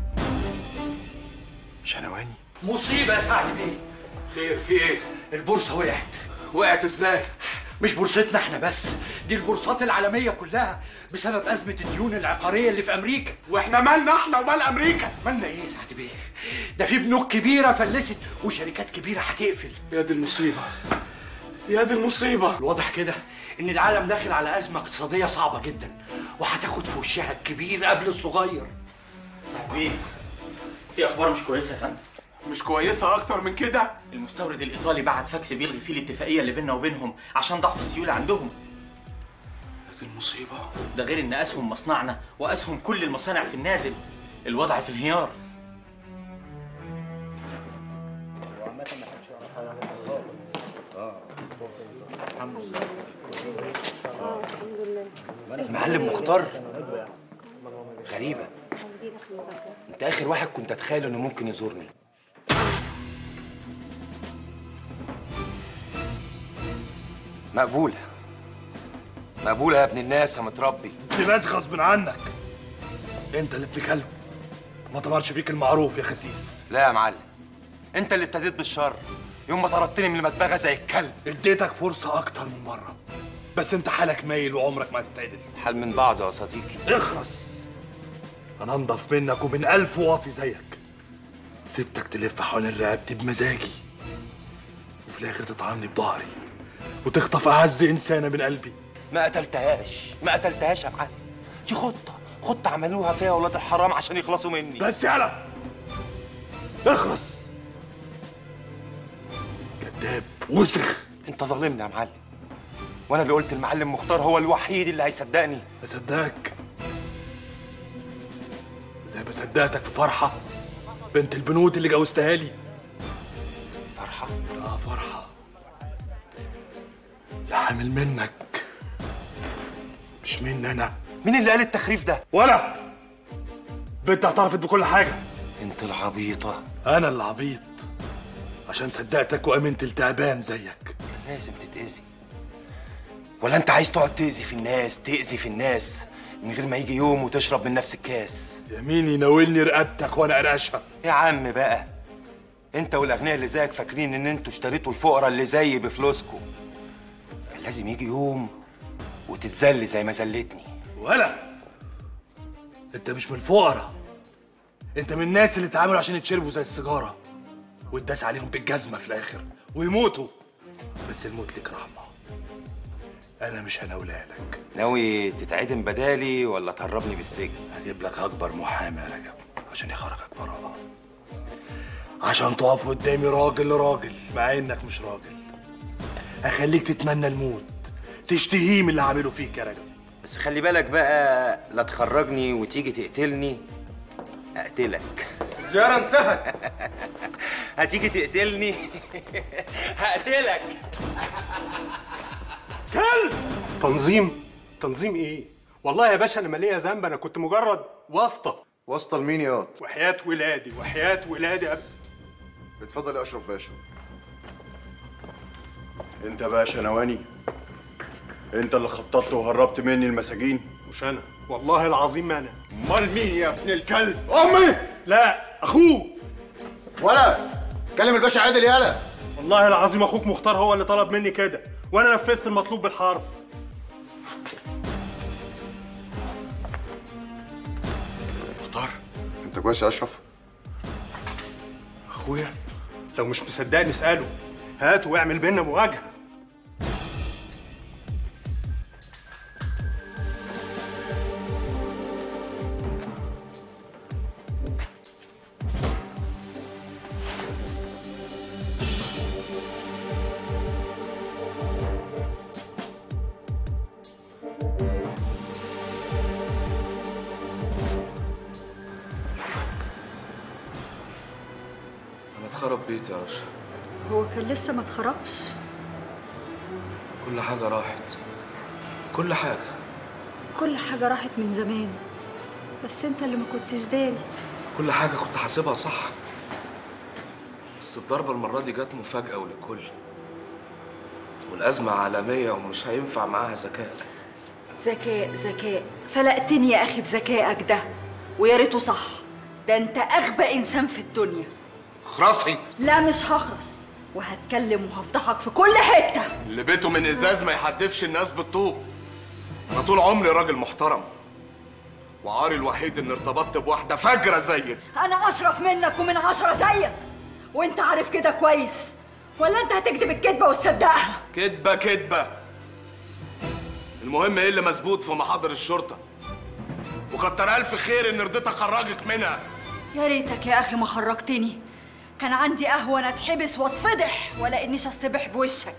شنواني مصيبة يا سعد بيه خير في ايه؟ البورصة وقعت وقعت ازاي؟ مش بورصتنا احنا بس دي البورصات العالمية كلها بسبب أزمة الديون العقارية اللي في أمريكا واحنا مالنا احنا ومال امريكا مالنا ايه يا سعد بيه ده في بنوك كبيرة فلست وشركات كبيرة هتقفل يا دي المصيبة يا دي المصيبة الواضح كده ان العالم داخل على أزمة اقتصادية صعبة جدا وهتاخد في وشها الكبير قبل الصغير سعد بيه في اخبار مش كويسه يا فندم مش كويسة أكتر من كده المستورد الايطالي بعت فاكس بيلغي فيه الاتفاقيه اللي بيننا وبينهم عشان ضعف السيوله عندهم يا دي المصيبة ده غير ان اسهم مصنعنا واسهم كل المصانع في النازل الوضع في انهيار المعلم مختار غريبة انت اخر واحد كنت اتخيل انه ممكن يزورني مقبولة مقبولة يا ابن الناس يا متربي دي ناس غصب عنك انت اللي ابن كلب ما طمرش فيك المعروف يا خسيس لا يا معلم انت اللي ابتديت بالشر يوم ما طردتني من المدبغة زي الكلب اديتك فرصة أكتر من مرة بس انت حالك مايل وعمرك ما هتتعدل حال من بعضه يا صديقي اخرس انا انضف منك ومن ألف واطي زيك سبتك تلف حوالين رقبتي بمزاجي وفي الاخر تطعني بظهري وتخطف اعز انسانه من قلبي ما قتلتهاش ما قتلتهاش يا معلم دي خطة خطة عملوها فيها ولاد الحرام عشان يخلصوا مني بس يلا اخرس كذاب وسخ انت ظالمني يا معلم وانا اللي قلت المعلم مختار هو الوحيد اللي هيصدقني اصدقك زي ما صدقتك في فرحه بنت البنود اللي جوزتها لي فرحه اه فرحه لا حامل منك مش مني انا مين اللي قال التخريف ده ولا بنت اعترفت بكل حاجه انت العبيطة انا اللي عبيط عشان صدقتك وامنت التعبان زيك لازم تتأذي ولا انت عايز تقعد تأذي في الناس تأذي في الناس من غير ما يجي يوم وتشرب من نفس الكاس يمين يناولني رقبتك وانا ارقشها يا عم بقى انت والاغنياء اللي زيك فاكرين ان انتوا اشتريتوا الفقراء اللي زيي بفلوسكم كان لازم يجي يوم وتتذل زي ما ذلتني ولا انت مش من الفقراء انت من الناس اللي اتعاملوا عشان يتشربوا زي السيجاره واتداس عليهم بالجزمه في الاخر ويموتوا بس الموت ليك رحمه انا مش هناولها لك ناوي تتعدم بدالي ولا تهربني بالسجن هجيب لك اكبر محامي يا رجب عشان يخرجك براءه عشان تقف قدامي راجل لراجل مع انك مش راجل هخليك تتمنى الموت تشتهيه من اللي عامله فيك يا رجب بس خلي بالك بقى لا تخرجني وتيجي تقتلني اقتلك الزيارة انتهت هتيجي تقتلني هقتلك كلب تنظيم تنظيم ايه والله يا باشا انا مالية ذنب انا كنت مجرد واسطة واسطة لمين ياض؟ وحياة ولادي وحياة ولادي أب... اتفضل يا اشرف باشا انت باشا نواني انت اللي خططت وهربت مني المساجين مش انا والله العظيم ما انا امال مين يا ابن الكلب امي لا اخوه ولا كلم الباشا عادل يالا والله العظيم اخوك مختار هو اللي طلب مني كده وانا نفذت المطلوب بالحرف مختار انت كويس يا اشرف اخويا لو مش مصدقني اساله هات واعمل بينا مواجهه انا اتخرب بيتي يا اشرف هو كان لسه ما اتخربش كل حاجه راحت كل حاجه كل حاجة راحت من زمان بس انت اللي ما كنتش داري كل حاجه كنت حاسبها صح بس الضربه المره دي جت مفاجاه وللكل والازمه عالميه ومش هينفع معاها ذكاء ذكاء ذكاء فلقتني يا اخي بذكائك ده ويا ريته صح ده انت اغبى انسان في الدنيا خرصي لا مش هخرس وهتكلم وهفضحك في كل حته اللي بيته من ازاز ما يحدفش الناس بالطوب انا طول عمري راجل محترم وعاري الوحيد اني ارتبطت بواحده فجره زيك انا اشرف منك ومن عشرة زيك وانت عارف كده كويس ولا انت هتكذب الكذبه وتصدقها كدبه كدبه المهم ايه اللي مظبوط في محاضر الشرطه وكتر الف خير ان رضيت اخرجك منها يا ريتك يا اخي ما خرجتني كان عندي اهون اتحبس واتفضح ولا انيش اصطبح بوشك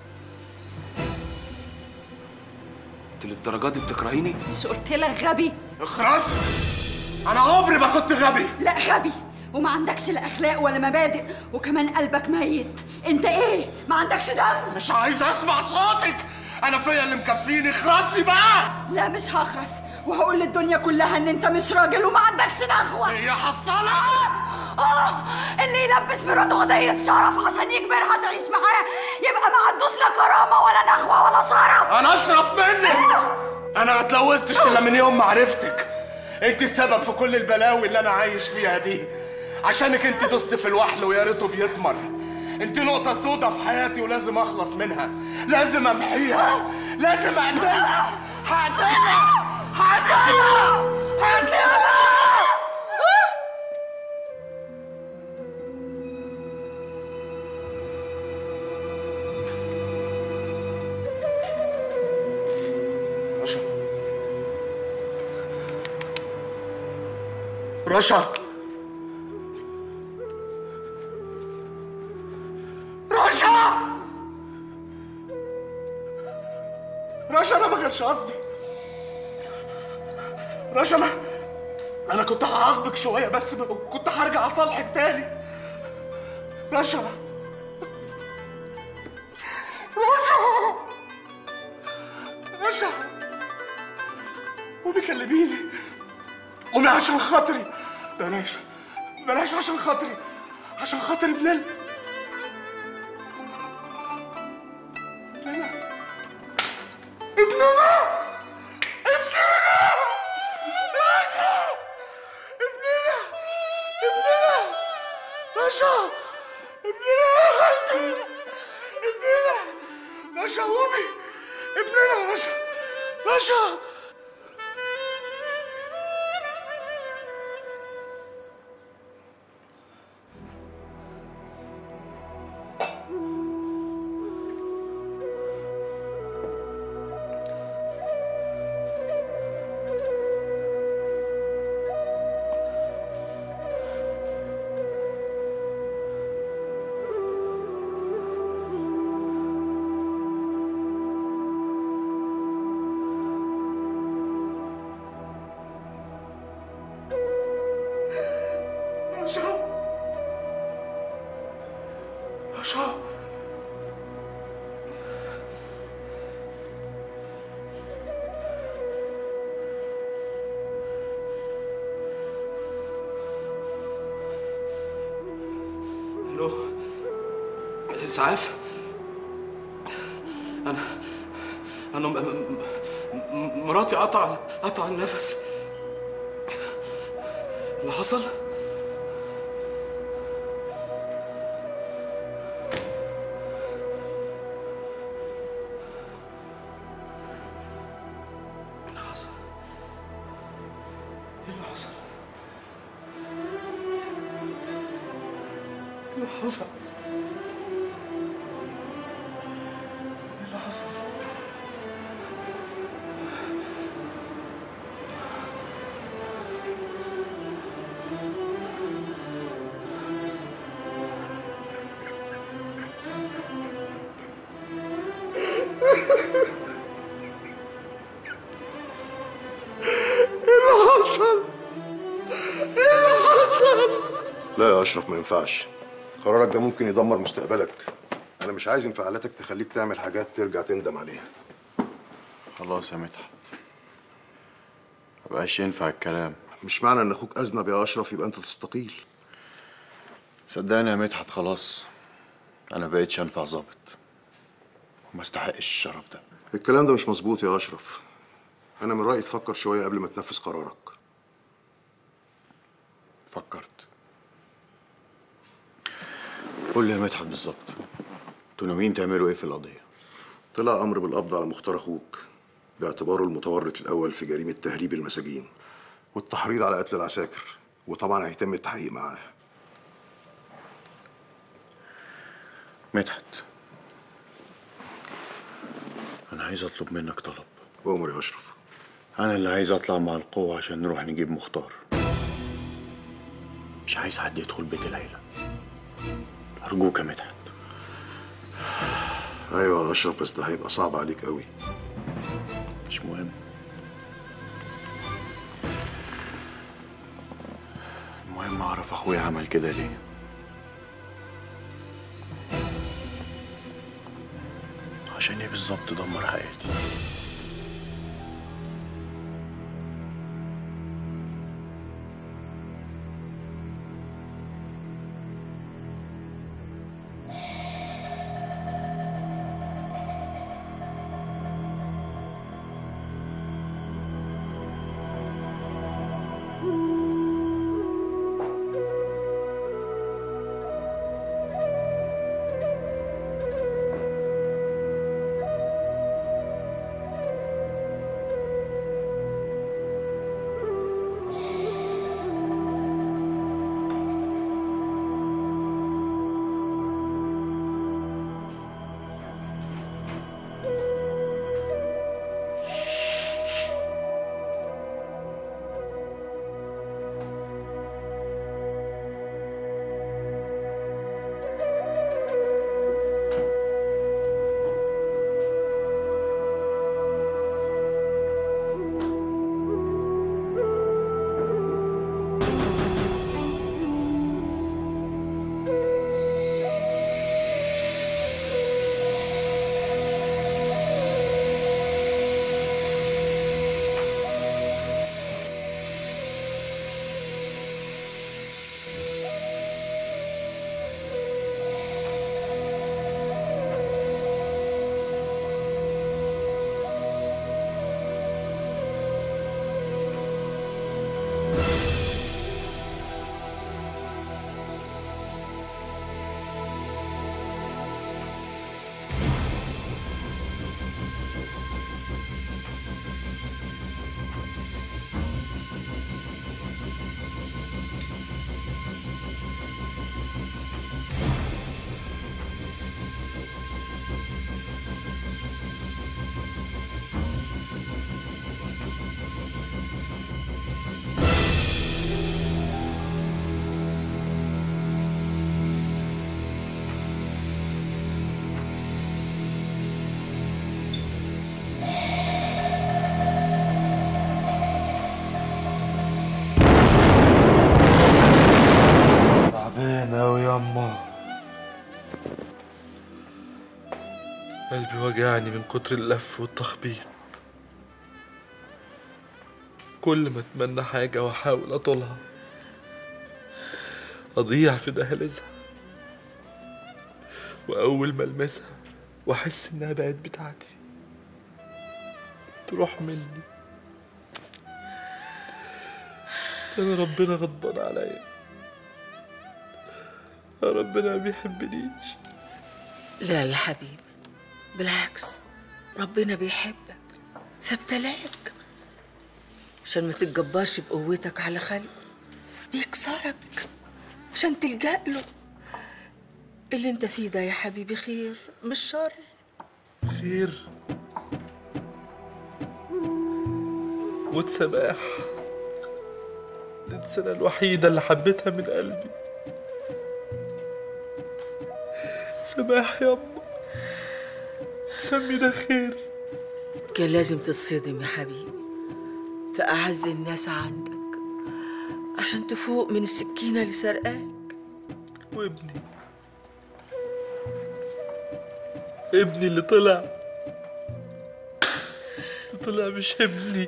انت للدرجه دي بتكرهيني مش قلت لك غبي اخرس انا عمري ما كنت غبي لا غبي وما عندكش لا اخلاق ولا مبادئ وكمان قلبك ميت انت ايه ما عندكش دم مش عايز اسمع صوتك انا فيا اللي مكفيني اخرسي بقى لا مش هخرس وهقول للدنيا كلها ان انت مش راجل وما عندكش نخوه يا حصاله اه اللي يلبس مراته قضيه شرف عشان يجبرها تعيش معاه يبقى ما عندوش لا كرامه ولا نخوه ولا شرف انا اشرف منك انا ما اتلوثتش الا من يوم ما عرفتك انت السبب في كل البلاوي اللي انا عايش فيها دي عشانك انت دوست في الوحل ويا ريته بيطمر انت نقطة سودة في حياتي ولازم اخلص منها لازم امحيها لازم اقتلها هقتلها هقتلها هقتلها رشا رشا رشا رشا انا ما كانش قصدي رشا انا انا كنت هعاقبك شويه بس كنت هرجع اصالحك تاني رشا رشا رشا قومي كلميني قومي عشان خاطري بلاش بلاش عشان خاطري عشان خاطر ابننا ابننا ابننا ابننا رشا ابننا ابننا رشا ابننا ابننا رشا قومي ابننا رشا رشا رشا رشا الو اسعاف انا انا م... م... م... مراتي قطع قطع النفس اللي حصل اللي حصل ايه اللي حصل ايه اللي حصل ايه اللي حصل ايه اللي حصل؟ ايه اللي حصل؟ لا يا اشرف ما ينفعش قرارك ده ممكن يدمر مستقبلك انا مش عايز انفعالاتك تخليك تعمل حاجات ترجع تندم عليها خلاص يا مدحت مبقاش ينفع الكلام مش معنى ان اخوك اذنب يا اشرف يبقى انت تستقيل صدقني يا مدحت خلاص انا بقيتش انفع ظابط وما استحقش الشرف ده الكلام ده مش مظبوط يا اشرف انا من رايي تفكر شويه قبل ما تنفذ قرارك فكرت قول لي يا مدحت بالظبط انتوا ناويين تعملوا ايه في القضيه طلع امر بالقبض على مختار اخوك باعتباره المتورط الاول في جريمه تهريب المساجين والتحريض على قتل العساكر وطبعا هيتم التحقيق معاه مدحت انا عايز اطلب منك طلب امر يا اشرف انا اللي عايز اطلع مع القوه عشان نروح نجيب مختار مش عايز حد يدخل بيت العيله ارجوك يا مدحت ايوه يا اشرف بس ده هيبقى صعب عليك قوي مش مهم المهم اعرف اخويا عمل كده ليه عشان ايه بالظبط دمر حياتي تعبان أوي ياما قلبي وجعني من كتر اللف والتخبيط كل ما اتمنى حاجة واحاول اطولها اضيع في دهاليزها واول ما المسها واحس انها بقت بتاعتي تروح مني انا ربنا غضبان عليا ربنا ما بيحبنيش لا يا حبيبي بالعكس ربنا بيحبك فابتلاك عشان ما تتجبرش بقوتك على خلقه بيكسرك عشان تلجأ له اللي انت فيه ده يا حبيبي خير مش شر خير موت سماح الإنسانة الوحيدة اللي حبيتها من قلبي سماح ياما تسمي ده خير كان لازم تتصدم يا حبيبي في أعز الناس عندك عشان تفوق من السكينة اللي سرقاك وابني ابني اللي طلع اللي طلع مش ابني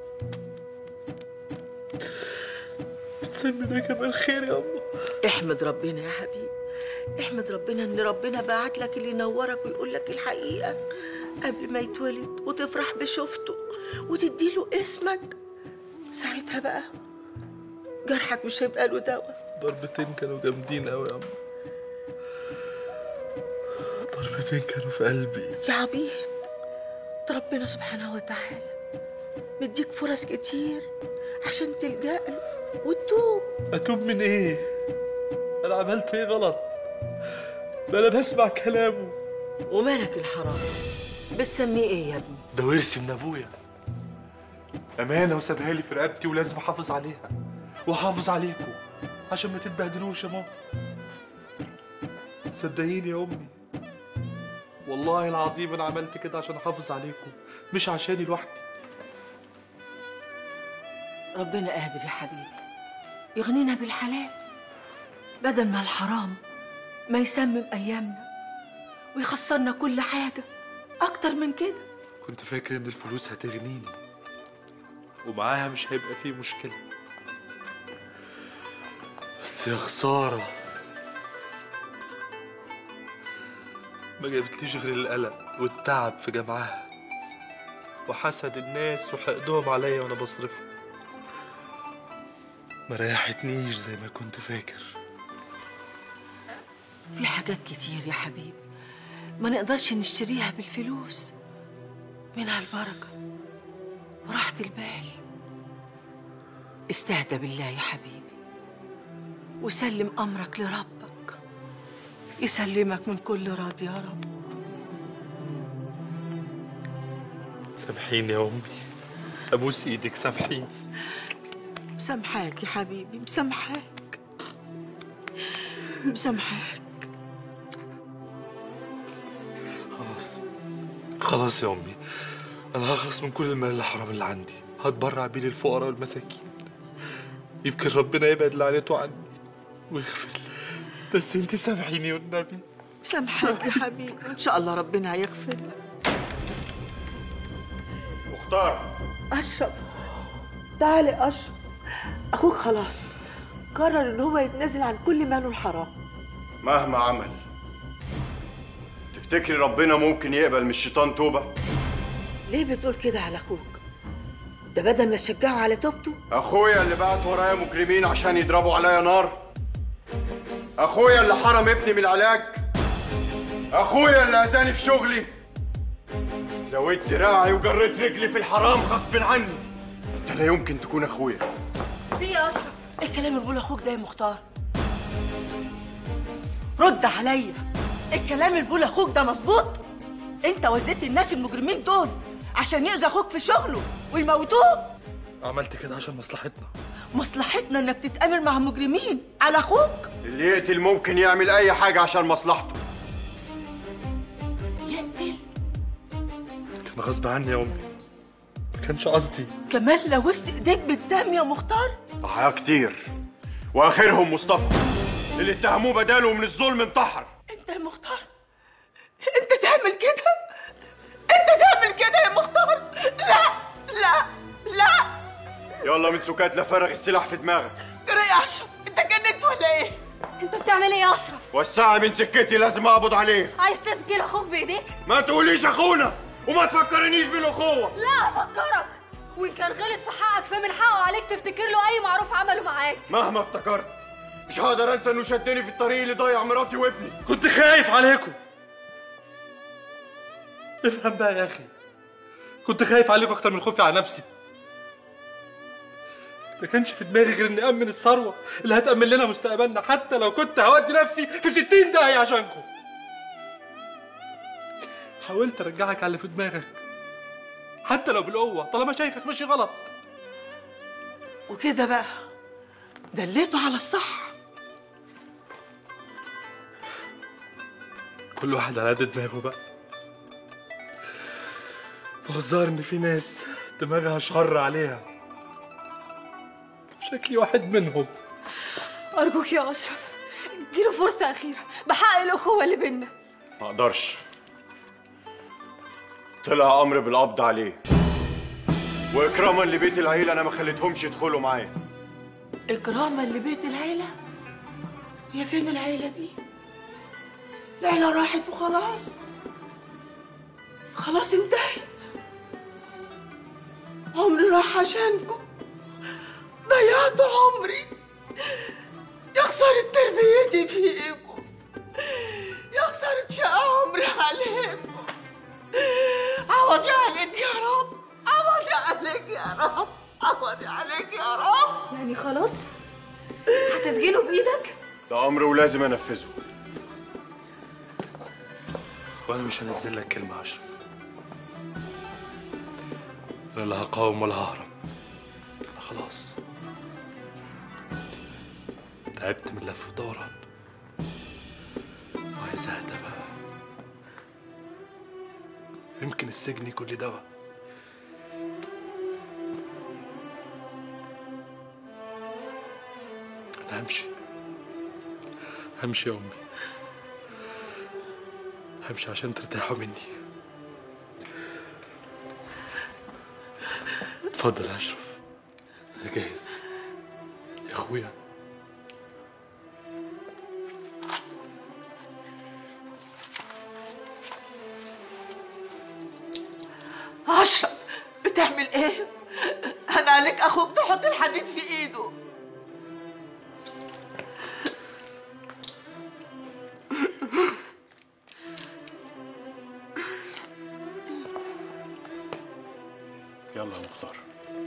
بتسمي ده كمان خير يا أما احمد ربنا يا حبيبي احمد ربنا ان ربنا بعت لك اللي ينورك ويقول لك الحقيقه قبل ما يتولد وتفرح بشوفته وتديله اسمك ساعتها بقى جرحك مش هيبقى له دواء ضربتين كانوا جامدين قوي يا أما ضربتين كانوا في قلبي يا عبيد ده ربنا سبحانه وتعالى مديك فرص كتير عشان تلجأ له وتتوب اتوب من ايه انا عملت ايه غلط ده انا بسمع كلامه ومالك الحرام بتسميه ايه يا ابني ده ورثي من ابويا امانه وسابها لي في رقبتي ولازم احافظ عليها واحافظ عليكم عشان ما تتبهدلوش يا ماما صدقيني يا امي والله العظيم انا عملت كده عشان احافظ عليكم مش عشاني لوحدي ربنا قادر يا حبيبي يغنينا بالحلال بدل ما الحرام ما يسمم ايامنا ويخسرنا كل حاجه اكتر من كده كنت فاكر ان الفلوس هتغنيني ومعاها مش هيبقى فيه مشكله بس يا خساره ما جابتليش غير القلق والتعب في جمعها وحسد الناس وحقدهم عليا وانا بصرفها ما ريحتنيش زي ما كنت فاكر في حاجات كتير يا حبيبي ما نقدرش نشتريها بالفلوس منها البركة وراحة البال استهدى بالله يا حبيبي وسلم أمرك لربك يسلمك من كل راض يا رب سامحيني يا امي ابوس ايدك سامحيني مسامحاك يا حبيبي مسامحاك مسامحاك خلاص خلاص يا امي انا هخلص من كل المال الحرام اللي عندي هتبرع بيه للفقراء والمساكين يمكن ربنا يبعد لعنته عني ويغفر لي. بس انت سامحيني والنبي مسامحاك يا حبيبي وإن شاء الله ربنا هيغفر لك مختار أشرف تعالي أشرف أخوك خلاص قرر إن هو يتنازل عن كل ماله الحرام مهما عمل تفتكري ربنا ممكن يقبل من الشيطان توبة؟ ليه بتقول كده على أخوك؟ ده بدل ما تشجعه على توبته أخويا اللي بعت ورايا مجرمين عشان يضربوا عليا نار أخويا اللي حرم ابني من العلاج أخويا اللي أذاني في شغلي زودت دراعي وجريت رجلي في الحرام غصب عني أنت لا يمكن تكون أخويا في يا أشرف إيه الكلام اللي بيقوله أخوك ده يا مختار؟ رد عليا الكلام اللي بيقوله أخوك ده مظبوط؟ أنت وزيت الناس المجرمين دول عشان يأذوا أخوك في شغله ويموتوه عملت كده عشان مصلحتنا مصلحتنا إنك تتآمر مع مجرمين على أخوك اللي يقتل ممكن يعمل أي حاجة عشان مصلحته يقتل كان غصب عني يا امي ما كانش قصدي كمان لوثت إيديك بالدم يا مختار معاه كتير وآخرهم مصطفى اللي اتهموه بداله من الظلم انتحر أنت يا مختار أنت تعمل كده أنت تعمل كده يا مختار لا لا لا يلا من سكات لا فرغ السلاح في دماغك ترى يا أشرف أنت جننت ولا إيه؟ انت بتعمل ايه يا اشرف والساعة من سكتي لازم أقبض عليه عايز تسجل اخوك بايديك ما تقوليش أخونا وما تفكرنيش بالأخوة لا افكرك وان كان غلط في حقك فمن حقه عليك تفتكر له اي معروف عمله معاك مهما افتكرت مش هقدر انسى انه شدني في الطريق اللي ضيع مراتي وابني كنت خايف عليكم افهم بقى يا اخي كنت خايف عليكم اكتر من خوفي على نفسي ما كانش في دماغي غير اني امن الثروه اللي هتامن لنا مستقبلنا حتى لو كنت هودي نفسي في 60 داهيه عشانكم حاولت ارجعك على اللي في دماغك حتى لو بالقوه طالما شايفك ماشي غلط وكده بقى دليته على الصح كل واحد على قد دماغه بقى فهو الظاهر ان في ناس دماغها شر عليها شكلي واحد منهم ارجوك يا اشرف اديله فرصه اخيره بحق الاخوه اللي بينا ما اقدرش طلع امر بالقبض عليه واكراما لبيت العيله انا ما خليتهمش يدخلوا معايا إكراما لبيت العيلة هي فين العيلة دي؟ العيلة راحت وخلاص خلاص انتهت عمري راح عشانكم ضيعت عمري يا خسارة تربيتي فيكم يا خسرت شقة عمري عليكم عوضي عليك يا رب عوضي عليك يا رب عوضي عليك يا رب يعني خلاص هتسجله بايدك ده امر ولازم انفذه وانا مش هنزل لك كلمه يا اشرف انا لا هقاوم ولا ههرب أنا خلاص تعبت من لف ودوران وعايز اهدى بقى يمكن السجن يكون لي دواء انا همشي همشي يا امي همشي عشان ترتاحوا مني اتفضل يا اشرف انا جاهز يا اخويا اشرف بتعمل ايه انا عليك اخوك تحط الحديد في ايده يلا يا مختار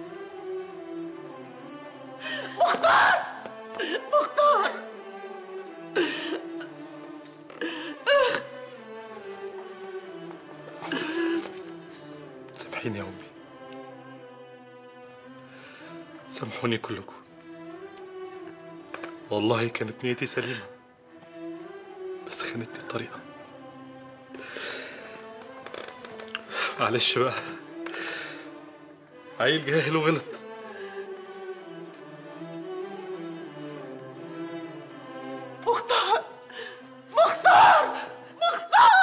مختار مختار سامحيني يا امي سامحوني كلكم والله كانت نيتي سليمه بس خانتني الطريقه معلش بقى عيل جاهل وغلط مختار